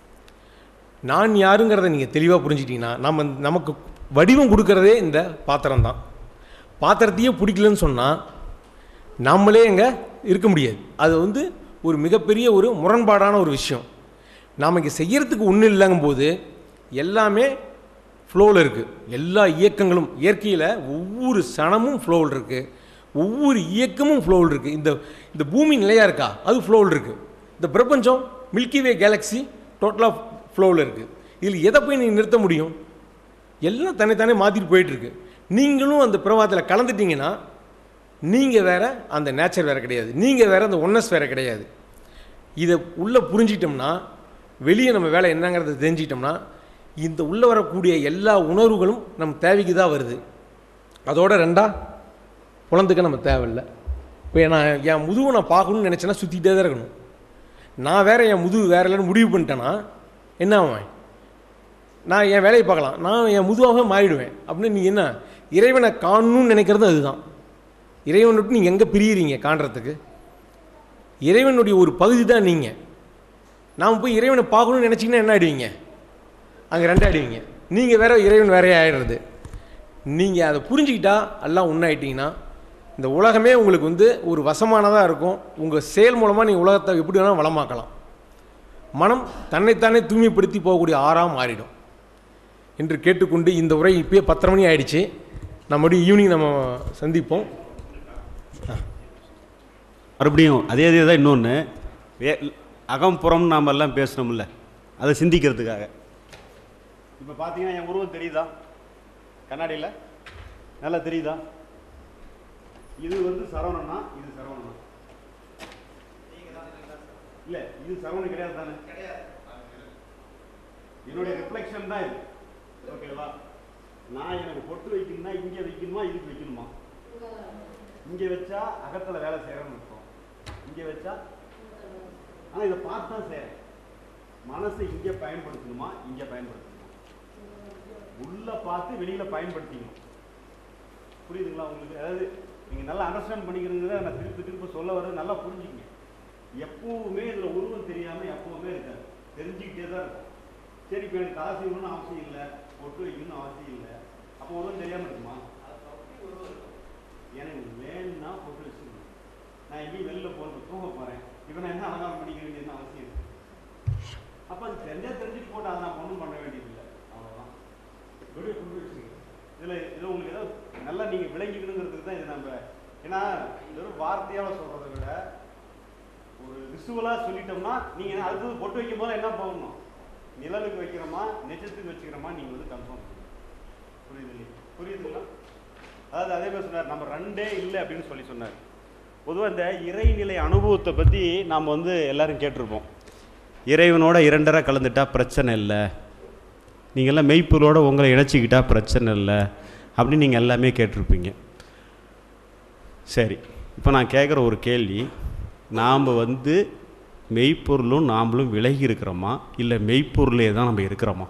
நான் யாருங்கிறத நீங்கள் தெளிவாக புரிஞ்சுக்கிட்டீங்கன்னா நம்ம நமக்கு வடிவம் கொடுக்கறதே இந்த பாத்திரம் தான் பாத்திரத்தையே பிடிக்கலன்னு சொன்னால் நம்மளே எங்கே இருக்க முடியாது அது வந்து ஒரு மிகப்பெரிய ஒரு முரண்பாடான ஒரு விஷயம் நாம் இங்கே செய்யறதுக்கு ஒன்றும் இல்லைங்கும்போது எல்லாமே ஃப்ளோவில் இருக்குது எல்லா இயக்கங்களும் இயற்கையில் ஒவ்வொரு சனமும் ஃப்ளோவில் இருக்குது ஒவ்வொரு இயக்கமும் ஃப்ளோவில் இருக்குது இந்த இந்த பூமி நிலையாக இருக்கா அது ஃப்ளோவில் இருக்குது இந்த பிரபஞ்சம் மில்கி வே கேலக்ஸி டோட்டலாக ஃப்ளோவில் இருக்குது இதில் எதை போய் நீங்கள் நிறுத்த முடியும் எல்லாம் தன்னைத்தானே மாற்றிட்டு போயிட்டுருக்கு நீங்களும் அந்த பிரவாகத்தில் கலந்துட்டீங்கன்னா நீங்கள் வேற அந்த நேச்சர் வேறு கிடையாது நீங்கள் வேற அந்த ஒன்னஸ் வேறு கிடையாது இதை உள்ளே புரிஞ்சிட்டோம்னா வெளியே நம்ம வேலை என்னங்கிறத தெரிஞ்சிட்டோம்னா இந்த உள்ளே வரக்கூடிய எல்லா உணர்வுகளும் நம்ம தேவைக்கு தான் வருது அதோட ரெண்டா குழந்தைக்கு நம்ம தேவையில்லை இப்போ நான் என் முதுவை நான் பார்க்கணும்னு நினச்சேன்னா சுற்றிக்கிட்டே தான் இருக்கணும் நான் வேற என் முதுகு வேற இல்லைன்னு முடிவு பண்ணிட்டேன்னா என்ன ஆவேன் நான் என் வேலையை பார்க்கலாம் நான் என் முதுவாக மாறிடுவேன் அப்படின்னு நீ என்ன இறைவனை காணணும்னு நினைக்கிறது அதுதான் இறைவனை விட்டு நீங்கள் எங்கே பிரியிறீங்க காண்றதுக்கு இறைவனுடைய ஒரு பகுதி தான் நீங்கள் நாம் போய் இறைவனை பார்க்கணும்னு நினச்சிங்கன்னா என்ன ஆயிடுவீங்க அங்கே ரெண்டு ஆயிடுவீங்க நீங்கள் வேற இறைவன் வேறையே ஆயிடுறது நீங்கள் அதை புரிஞ்சுக்கிட்டா எல்லாம் ஒன்றாயிட்டீங்கன்னா இந்த உலகமே உங்களுக்கு வந்து ஒரு வசமானதாக இருக்கும் உங்கள் செயல் மூலமாக நீங்கள் உலகத்தை எப்படி வேணால் வளமாக்கலாம் மனம் தன்னைத்தானே தூய்மைப்படுத்தி போகக்கூடிய ஆறாக மாறிடும் என்று கேட்டுக்கொண்டு இந்த உரை இப்பயே பத்தரை மணி ஆயிடுச்சு நம்ம மறுபடியும் ஈவினிங் நம்ம சந்திப்போம் மறுபடியும் அதே இதே தான் இன்னொன்று வே அகம் புறம் நாம் எல்லாம் பேசுகிறோம்ல அதை சிந்திக்கிறதுக்காக இப்போ பார்த்தீங்கன்னா என் உருவம் தெரியுதா கண்ணாடியில் நல்லா தெரியுதா இது வந்து சரவணனா இது சரவணனா இல்லை இது சரவணன் கிடையாது தானே என்னுடைய ரிஃப்ளெக்ஷன் தான் இது ஓகேவா நான் எனக்கு பொட்டு வைக்கணும்னா இங்கே வைக்கணுமா இதுக்கு வைக்கணுமா இங்கே வச்சா அகத்தில் வேலை செய்கிறேன்னு இருக்கும் இங்கே வச்சா ஆனால் இதை பார்த்து தான் செய்கிறேன் மனசை இங்கே பயன்படுத்தணுமா இங்கே பயன்படுத்தணுமா உள்ள பார்த்து வெளியில பயன்படுத்திக்கணும் புரியுதுங்களா உங்களுக்கு அதாவது நீங்க நல்லா அண்டர்ஸ்டாண்ட் பண்ணிக்கிறீங்கிறத நான் திருப்பி திருப்பி சொல்ல வர நல்லா புரிஞ்சுக்கங்க எப்பவுமே இதுல உருவம் தெரியாம எப்பவுமே இருக்காது தெரிஞ்சுக்கிட்டே தான் இருக்கும் சரி இப்போ எனக்கு காசு செய்யணும்னு அவசியம் இல்லை பொட்டு வைக்கணும்னு அவசியம் இல்லை அப்போ உருவம் தெரியாம இருக்குமா எனக்கு வேணும்னா பொட்டு வச்சுக்கணும் நான் எங்கேயும் வெளில போகிறது தூங்க போறேன் இப்போ நான் என்ன அலங்காரம் பண்ணிக்க வேண்டியதுன்னு அவசியம் இருக்கு அப்போ அது தெரிஞ்சா தெரிஞ்சுட்டு போட்டு அதை நான் ஒன்றும் பண்ண வேண்டியதில்லை அவ்வளோதான் வெளியே கொண்டு வச்சுங்க இதில் இதில் உங்களுக்கு ஏதோ நல்லா நீங்கள் விளங்கிக்கணுங்கிறதுக்கு தான் இது நம்ம ஏன்னா இது ஒரு வார்த்தையால் சொல்கிறத விட ஒரு விசுவலாக சொல்லிட்டோம்னா நீங்கள் அடுத்தது பொட்டு வைக்கும் போது என்ன போகணும் நிழலுக்கு வைக்கிறோமா நிஜத்துக்கு வச்சுக்கிறோமா நீங்கள் வந்து கன்ஃபார்ம் புரியுது இல்லையா புரியுதுங்களா அதாவது அதே மாதிரி சொன்னார் நம்ம ரெண்டே இல்லை அப்படின்னு சொல்லி சொன்னார் பொதுவாக இந்த இறைநிலை அனுபவத்தை பற்றி நாம் வந்து எல்லாரும் கேட்டிருப்போம் இறைவனோட இரண்டரை கலந்துட்டா பிரச்சனை இல்லை நீங்கள்லாம் மெய்ப்பொருளோட உங்களை இணைச்சிக்கிட்டா பிரச்சனை இல்லை அப்படின்னு நீங்கள் எல்லாமே கேட்டிருப்பீங்க சரி இப்போ நான் கேட்குற ஒரு கேள்வி நாம் வந்து மெய்ப்பொருளும் நாமளும் விலகி இருக்கிறோமா இல்லை மெய்ப்பொருளே தான் நம்ம இருக்கிறோமா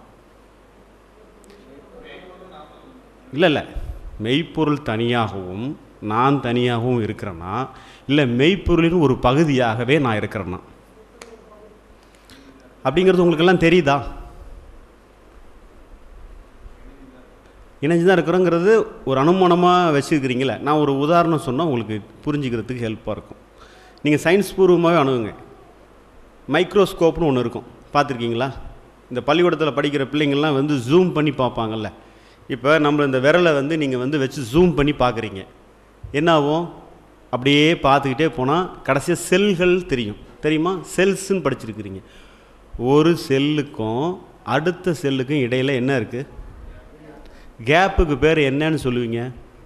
இல்லை இல்லை மெய்ப்பொருள் தனியாகவும் நான் தனியாகவும் இருக்கிறேன்னா இல்லை மெய்ப்பொருளின் ஒரு பகுதியாகவே நான் இருக்கிறேன்னா அப்படிங்கிறது உங்களுக்கெல்லாம் தெரியுதா இணைஞ்சு தான் இருக்கிறோங்கிறது ஒரு அனுமானமாக வச்சுருக்கிறீங்களே நான் ஒரு உதாரணம் சொன்னால் உங்களுக்கு புரிஞ்சுக்கிறதுக்கு ஹெல்ப்பாக இருக்கும் நீங்கள் சயின்ஸ் பூர்வமாகவே அணுகுங்க மைக்ரோஸ்கோப்னு ஒன்று இருக்கும் பார்த்துருக்கீங்களா இந்த பள்ளிக்கூடத்தில் படிக்கிற பிள்ளைங்கள்லாம் வந்து ஜூம் பண்ணி பார்ப்பாங்கல்ல இப்போ நம்ம இந்த விரலை வந்து நீங்கள் வந்து வச்சு ஜூம் பண்ணி பார்க்குறீங்க என்ன ஆகும் அப்படியே பார்த்துக்கிட்டே போனால் கடைசியாக செல்கள் தெரியும் தெரியுமா செல்ஸ்ன்னு படிச்சிருக்கிறீங்க ஒரு செல்லுக்கும் அடுத்த செல்லுக்கும் இடையில் என்ன இருக்குது கேப்புக்கு பேர் என்னன்னு சொல்லுவீங்க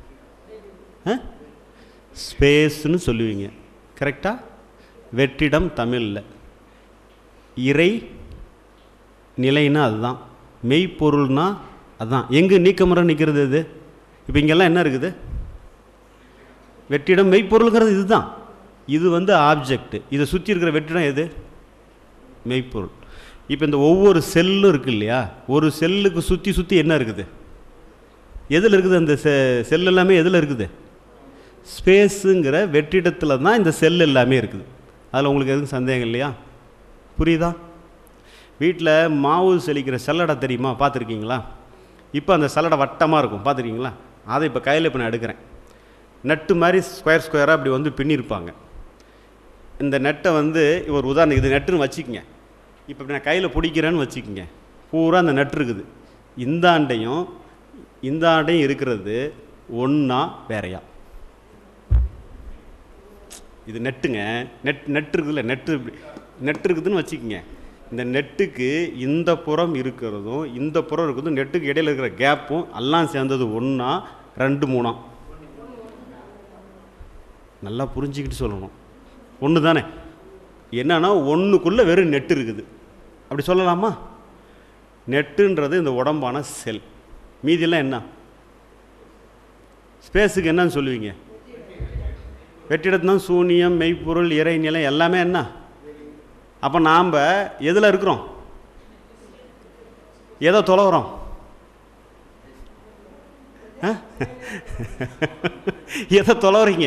ஸ்பேஸ்னு சொல்லுவீங்க கரெக்டாக வெற்றிடம் தமிழில் இறை நிலைன்னா அதுதான் மெய்ப்பொருள்னா அதுதான் எங்கே நீக்கமுறை நிற்கிறது இது இப்போ இங்கெல்லாம் என்ன இருக்குது வெற்றிடம் மெய்ப்பொருளுங்கிறது இதுதான் இது வந்து ஆப்ஜெக்ட் இதை சுற்றி இருக்கிற வெற்றிடம் எது மெய்ப்பொருள் இப்போ இந்த ஒவ்வொரு செல்லும் இருக்கு இல்லையா ஒரு செல்லுக்கு சுற்றி சுற்றி என்ன இருக்குது எதில் இருக்குது அந்த செ செல் எல்லாமே எதில் இருக்குது ஸ்பேஸுங்கிற வெற்றிடத்தில் தான் இந்த செல் எல்லாமே இருக்குது அதில் உங்களுக்கு எதுவும் சந்தேகம் இல்லையா புரியுதா வீட்டில் மாவு செலிக்கிற சல்லடை தெரியுமா பார்த்துருக்கீங்களா இப்போ அந்த சல்லடை வட்டமாக இருக்கும் பார்த்துருக்கீங்களா அதை இப்போ கையில் இப்போ நான் எடுக்கிறேன் நட்டு மாதிரி ஸ்கொயர் ஸ்கொயராக அப்படி வந்து பின்னிருப்பாங்க இந்த நெட்டை வந்து ஒரு உதாரணம் இது நெட்டுன்னு வச்சுக்கோங்க இப்போ இப்படி நான் கையில் பிடிக்கிறேன்னு வச்சுக்கோங்க பூரா அந்த நட்டு இருக்குது இந்த ஆண்டையும் இந்த ஆண்டையும் இருக்கிறது ஒன்றா வேறையா இது நெட்டுங்க நெட் நெட் இருக்குதுல்ல நெட்டு இப்படி நெட் இருக்குதுன்னு வச்சுக்கோங்க இந்த நெட்டுக்கு இந்த புறம் இருக்கிறதும் இந்த புறம் இருக்கிறதும் நெட்டுக்கு இடையில இருக்கிற கேப்பும் எல்லாம் சேர்ந்தது ஒன்றா ரெண்டு மூணா நல்லா புரிஞ்சுக்கிட்டு சொல்லணும் ஒன்று தானே என்னன்னா ஒன்றுக்குள்ளே வெறும் நெட்டு இருக்குது அப்படி சொல்லலாமா நெட்டுன்றது இந்த உடம்பான செல் மீதியெல்லாம் என்ன ஸ்பேஸுக்கு என்னன்னு சொல்லுவீங்க வெற்றிடத்தான் சூனியம் மெய்ப்பொருள் இறைநிலை எல்லாமே என்ன அப்போ நாம் எதில் இருக்கிறோம் எதை தொலைகிறோம் ஆ? எதை தொலைகிறீங்க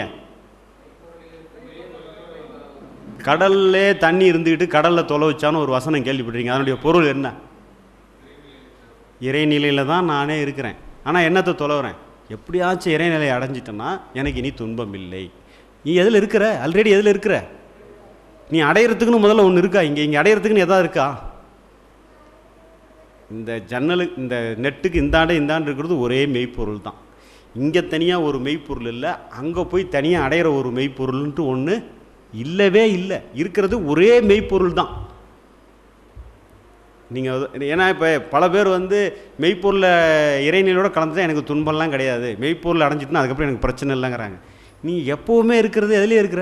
கடல்லே தண்ணி இருந்துக்கிட்டு கடலில் தொலை வச்சான்னு ஒரு வசனம் கேள்விப்பட்டிருக்கீங்க அதனுடைய பொருள் என்ன இறைநிலையில் தான் நானே இருக்கிறேன் ஆனால் என்னத்தை தொலைகிறேன் எப்படியாச்சும் இறைநிலையை அடைஞ்சிட்டேன்னா எனக்கு இனி துன்பம் இல்லை நீ எதில் இருக்கிற ஆல்ரெடி எதில் இருக்கிற நீ அடையிறதுக்குன்னு முதல்ல ஒன்று இருக்கா இங்கே இங்கே அடையிறதுக்குன்னு எதாவது இருக்கா இந்த ஜன்னலு இந்த நெட்டுக்கு இந்தாண்டு இந்தாண்டு இருக்கிறது ஒரே மெய்ப்பொருள் தான் இங்கே தனியாக ஒரு மெய்ப்பொருள் இல்லை அங்கே போய் தனியாக அடையிற ஒரு மெய்ப்பொருள்ன்ட்டு ஒன்று இல்லவே இல்லை இருக்கிறது ஒரே மெய்ப்பொருள் தான் நீங்கள் ஏன்னா இப்போ பல பேர் வந்து மெய்ப்பொருளை இறைநிலையோட கலந்துட்டா எனக்கு துன்பம்லாம் கிடையாது மெய்ப்பொருள் அடைஞ்சிட்டுனா அதுக்கப்புறம் எனக்கு பிரச்சனை இல்லைங்கிறாங்க நீ எப்போவுமே இருக்கிறது எதுலேயே இருக்கிற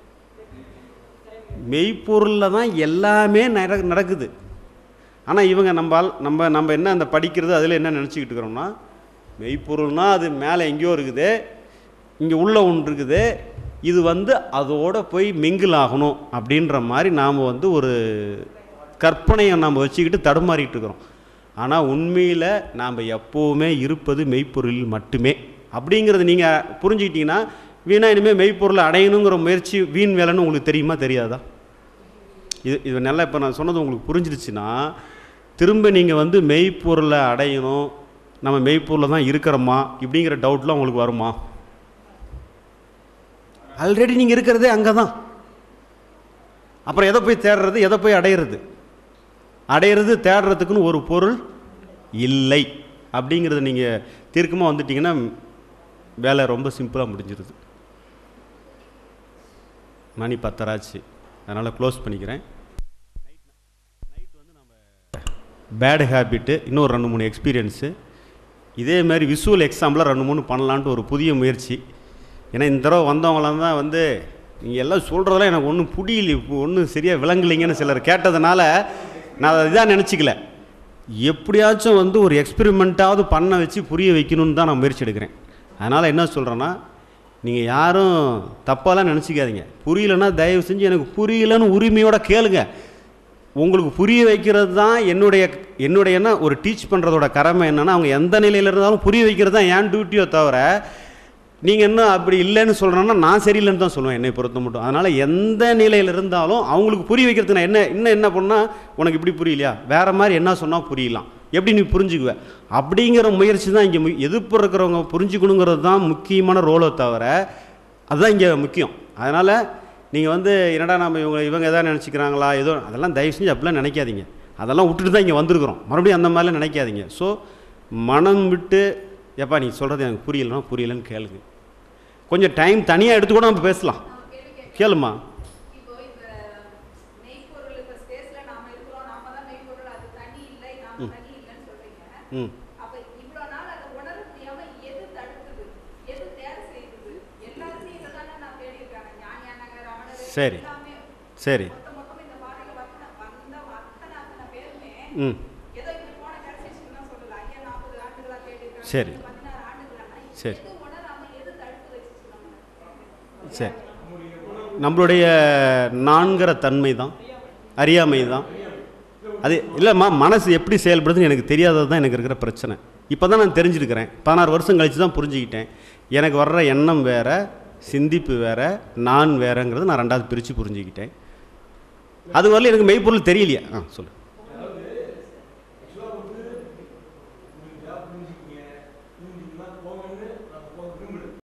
மெய்ப்பொருளில் தான் எல்லாமே நட நடக்குது ஆனால் இவங்க நம்பால் நம்ம நம்ம என்ன அந்த படிக்கிறது அதில் என்ன நினச்சிக்கிட்டு இருக்கிறோம்னா மெய்ப்பொருள்னா அது மேலே எங்கேயோ இருக்குது இங்கே உள்ள ஒன்று இருக்குது இது வந்து அதோட போய் மிங்கிள் ஆகணும் அப்படின்ற மாதிரி நாம் வந்து ஒரு கற்பனையை நாம் வச்சுக்கிட்டு தடுமாறிட்டு இருக்கிறோம் ஆனால் உண்மையில் நாம் எப்போவுமே இருப்பது மெய்ப்பொருளில் மட்டுமே அப்படிங்கிறது நீங்கள் புரிஞ்சுக்கிட்டீங்கன்னா வீணா இனிமேல் மெய்ப்பொருளை அடையணுங்கிற முயற்சி வீண் வேலைன்னு உங்களுக்கு தெரியுமா தெரியாதா இது இது நல்லா இப்போ நான் சொன்னது உங்களுக்கு புரிஞ்சிருச்சுன்னா திரும்ப நீங்கள் வந்து மெய்ப்பொருளை அடையணும் நம்ம மெய்ப்பொருளில் தான் இருக்கிறோமா இப்படிங்கிற டவுட்லாம் உங்களுக்கு வருமா ஆல்ரெடி நீங்கள் இருக்கிறதே அங்கே தான் அப்புறம் எதை போய் தேடுறது எதை போய் அடையிறது அடையிறது தேடுறதுக்குன்னு ஒரு பொருள் இல்லை அப்படிங்கிறத நீங்கள் தீர்க்கமாக வந்துட்டீங்கன்னா வேலை ரொம்ப சிம்பிளாக முடிஞ்சிருது மணி பத்தராச்சு அதனால் க்ளோஸ் பண்ணிக்கிறேன் பேட் ஹேபிட்டு இன்னும் ரெண்டு மூணு எக்ஸ்பீரியன்ஸு இதே மாதிரி விசுவல் எக்ஸாம்பிளாக ரெண்டு மூணு பண்ணலான்ட்டு ஒரு புதிய முயற்சி ஏன்னா இந்த தடவை வந்தவங்களாம் தான் வந்து நீங்கள் எல்லாம் சொல்கிறதெல்லாம் எனக்கு ஒன்றும் புரியல இப்போ ஒன்றும் சரியாக விளங்கலைங்கன்னு சிலர் கேட்டதுனால நான் அதை இதாக நினச்சிக்கல எப்படியாச்சும் வந்து ஒரு எக்ஸ்பெரிமெண்ட்டாவது பண்ண வச்சு புரிய வைக்கணும்னு தான் நான் முயற்சி எடுக்கிறேன் அதனால் என்ன சொல்கிறேன்னா நீங்கள் யாரும் தப்பாலாம் நினச்சிக்காதீங்க புரியலன்னா தயவு செஞ்சு எனக்கு புரியலன்னு உரிமையோட கேளுங்க உங்களுக்கு புரிய வைக்கிறது தான் என்னுடைய என்னுடைய என்ன ஒரு டீச் பண்ணுறதோட கடமை என்னென்னா அவங்க எந்த நிலையில் இருந்தாலும் புரிய வைக்கிறது தான் என் டியூட்டியோ தவிர நீங்கள் என்ன அப்படி இல்லைன்னு சொல்கிறேன்னா நான் சரியில்லைன்னு தான் சொல்லுவேன் என்னை பொறுத்த மட்டும் அதனால் எந்த நிலையில் இருந்தாலும் அவங்களுக்கு புரிய வைக்கிறதுக்கு நான் என்ன இன்னும் என்ன பண்ணால் உனக்கு இப்படி புரியலையா வேறு மாதிரி என்ன சொன்னால் புரியலாம் எப்படி நீ புரிஞ்சுக்குவ அப்படிங்கிற முயற்சி தான் இங்கே எதிர்ப்பு இருக்கிறவங்க புரிஞ்சுக்கணுங்கிறது தான் முக்கியமான ரோலை தவிர அதுதான் இங்கே முக்கியம் அதனால் நீங்கள் வந்து என்னடா நம்ம இவங்க இவங்க எதாவது நினச்சிக்கிறாங்களா ஏதோ அதெல்லாம் தயவு செஞ்சு அப்படிலாம் நினைக்காதீங்க அதெல்லாம் விட்டுட்டு தான் இங்கே வந்திருக்கிறோம் மறுபடியும் அந்த மாதிரிலாம் நினைக்காதீங்க ஸோ மனம் விட்டு எப்பா நீ சொல்கிறது எனக்கு புரியலன்னா புரியலன்னு கேளுங்க கொஞ்சம் டைம் தனியாக எடுத்து கூட நம்ம பேசலாம் கேளுமா இப்போ இந்த மெய்ப்பொருள் இப்ப ஸ்பேஸ்ல நாம இருக்கிறோம் நாம தான் மெய்ப்பொருள் அது தனி இல்லை நாம தனி இல்லைன்னு சொல்றீங்க ம் அப்ப இவ்வளவு நாள் அதை உணர முடியாம எது தடுக்குது எது தேவை செய்யுது எல்லாருமே இததானே நான் தேடி இருக்காங்க ஞானியானாங்க ரமணர் சரி. எல்லாமே சரி மொத்த மொத்தம் இந்த பாதையில வந்த வந்த அத்தனை அத்தனை பேருமே ம் ஏதோ இப்படி போன கேல்குலேஷன் தான் சொல்லல ஐயா நாற்பது ஆண்டுகளா தேடி இருக்காங்க சரி. பதினாறு ஆண்டுகளா சரி. எது உணராம எது தடுத்து வச்சுச்சு நம்ம சரி நம்மளுடைய நான்கிற தன்மை தான் அறியாமை தான் அது இல்லைம்மா மனசு எப்படி செயல்படுதுன்னு எனக்கு தெரியாதது தான் எனக்கு இருக்கிற பிரச்சனை இப்போ தான் நான் தெரிஞ்சுருக்கிறேன் பதினாறு வருஷம் கழித்து தான் புரிஞ்சுக்கிட்டேன் எனக்கு வர்ற எண்ணம் வேற சிந்திப்பு வேற நான் வேறங்கிறது நான் ரெண்டாவது பிரித்து புரிஞ்சுக்கிட்டேன் அது வரல எனக்கு மெய்ப்பொருள் தெரியலையா ஆ சொல்லு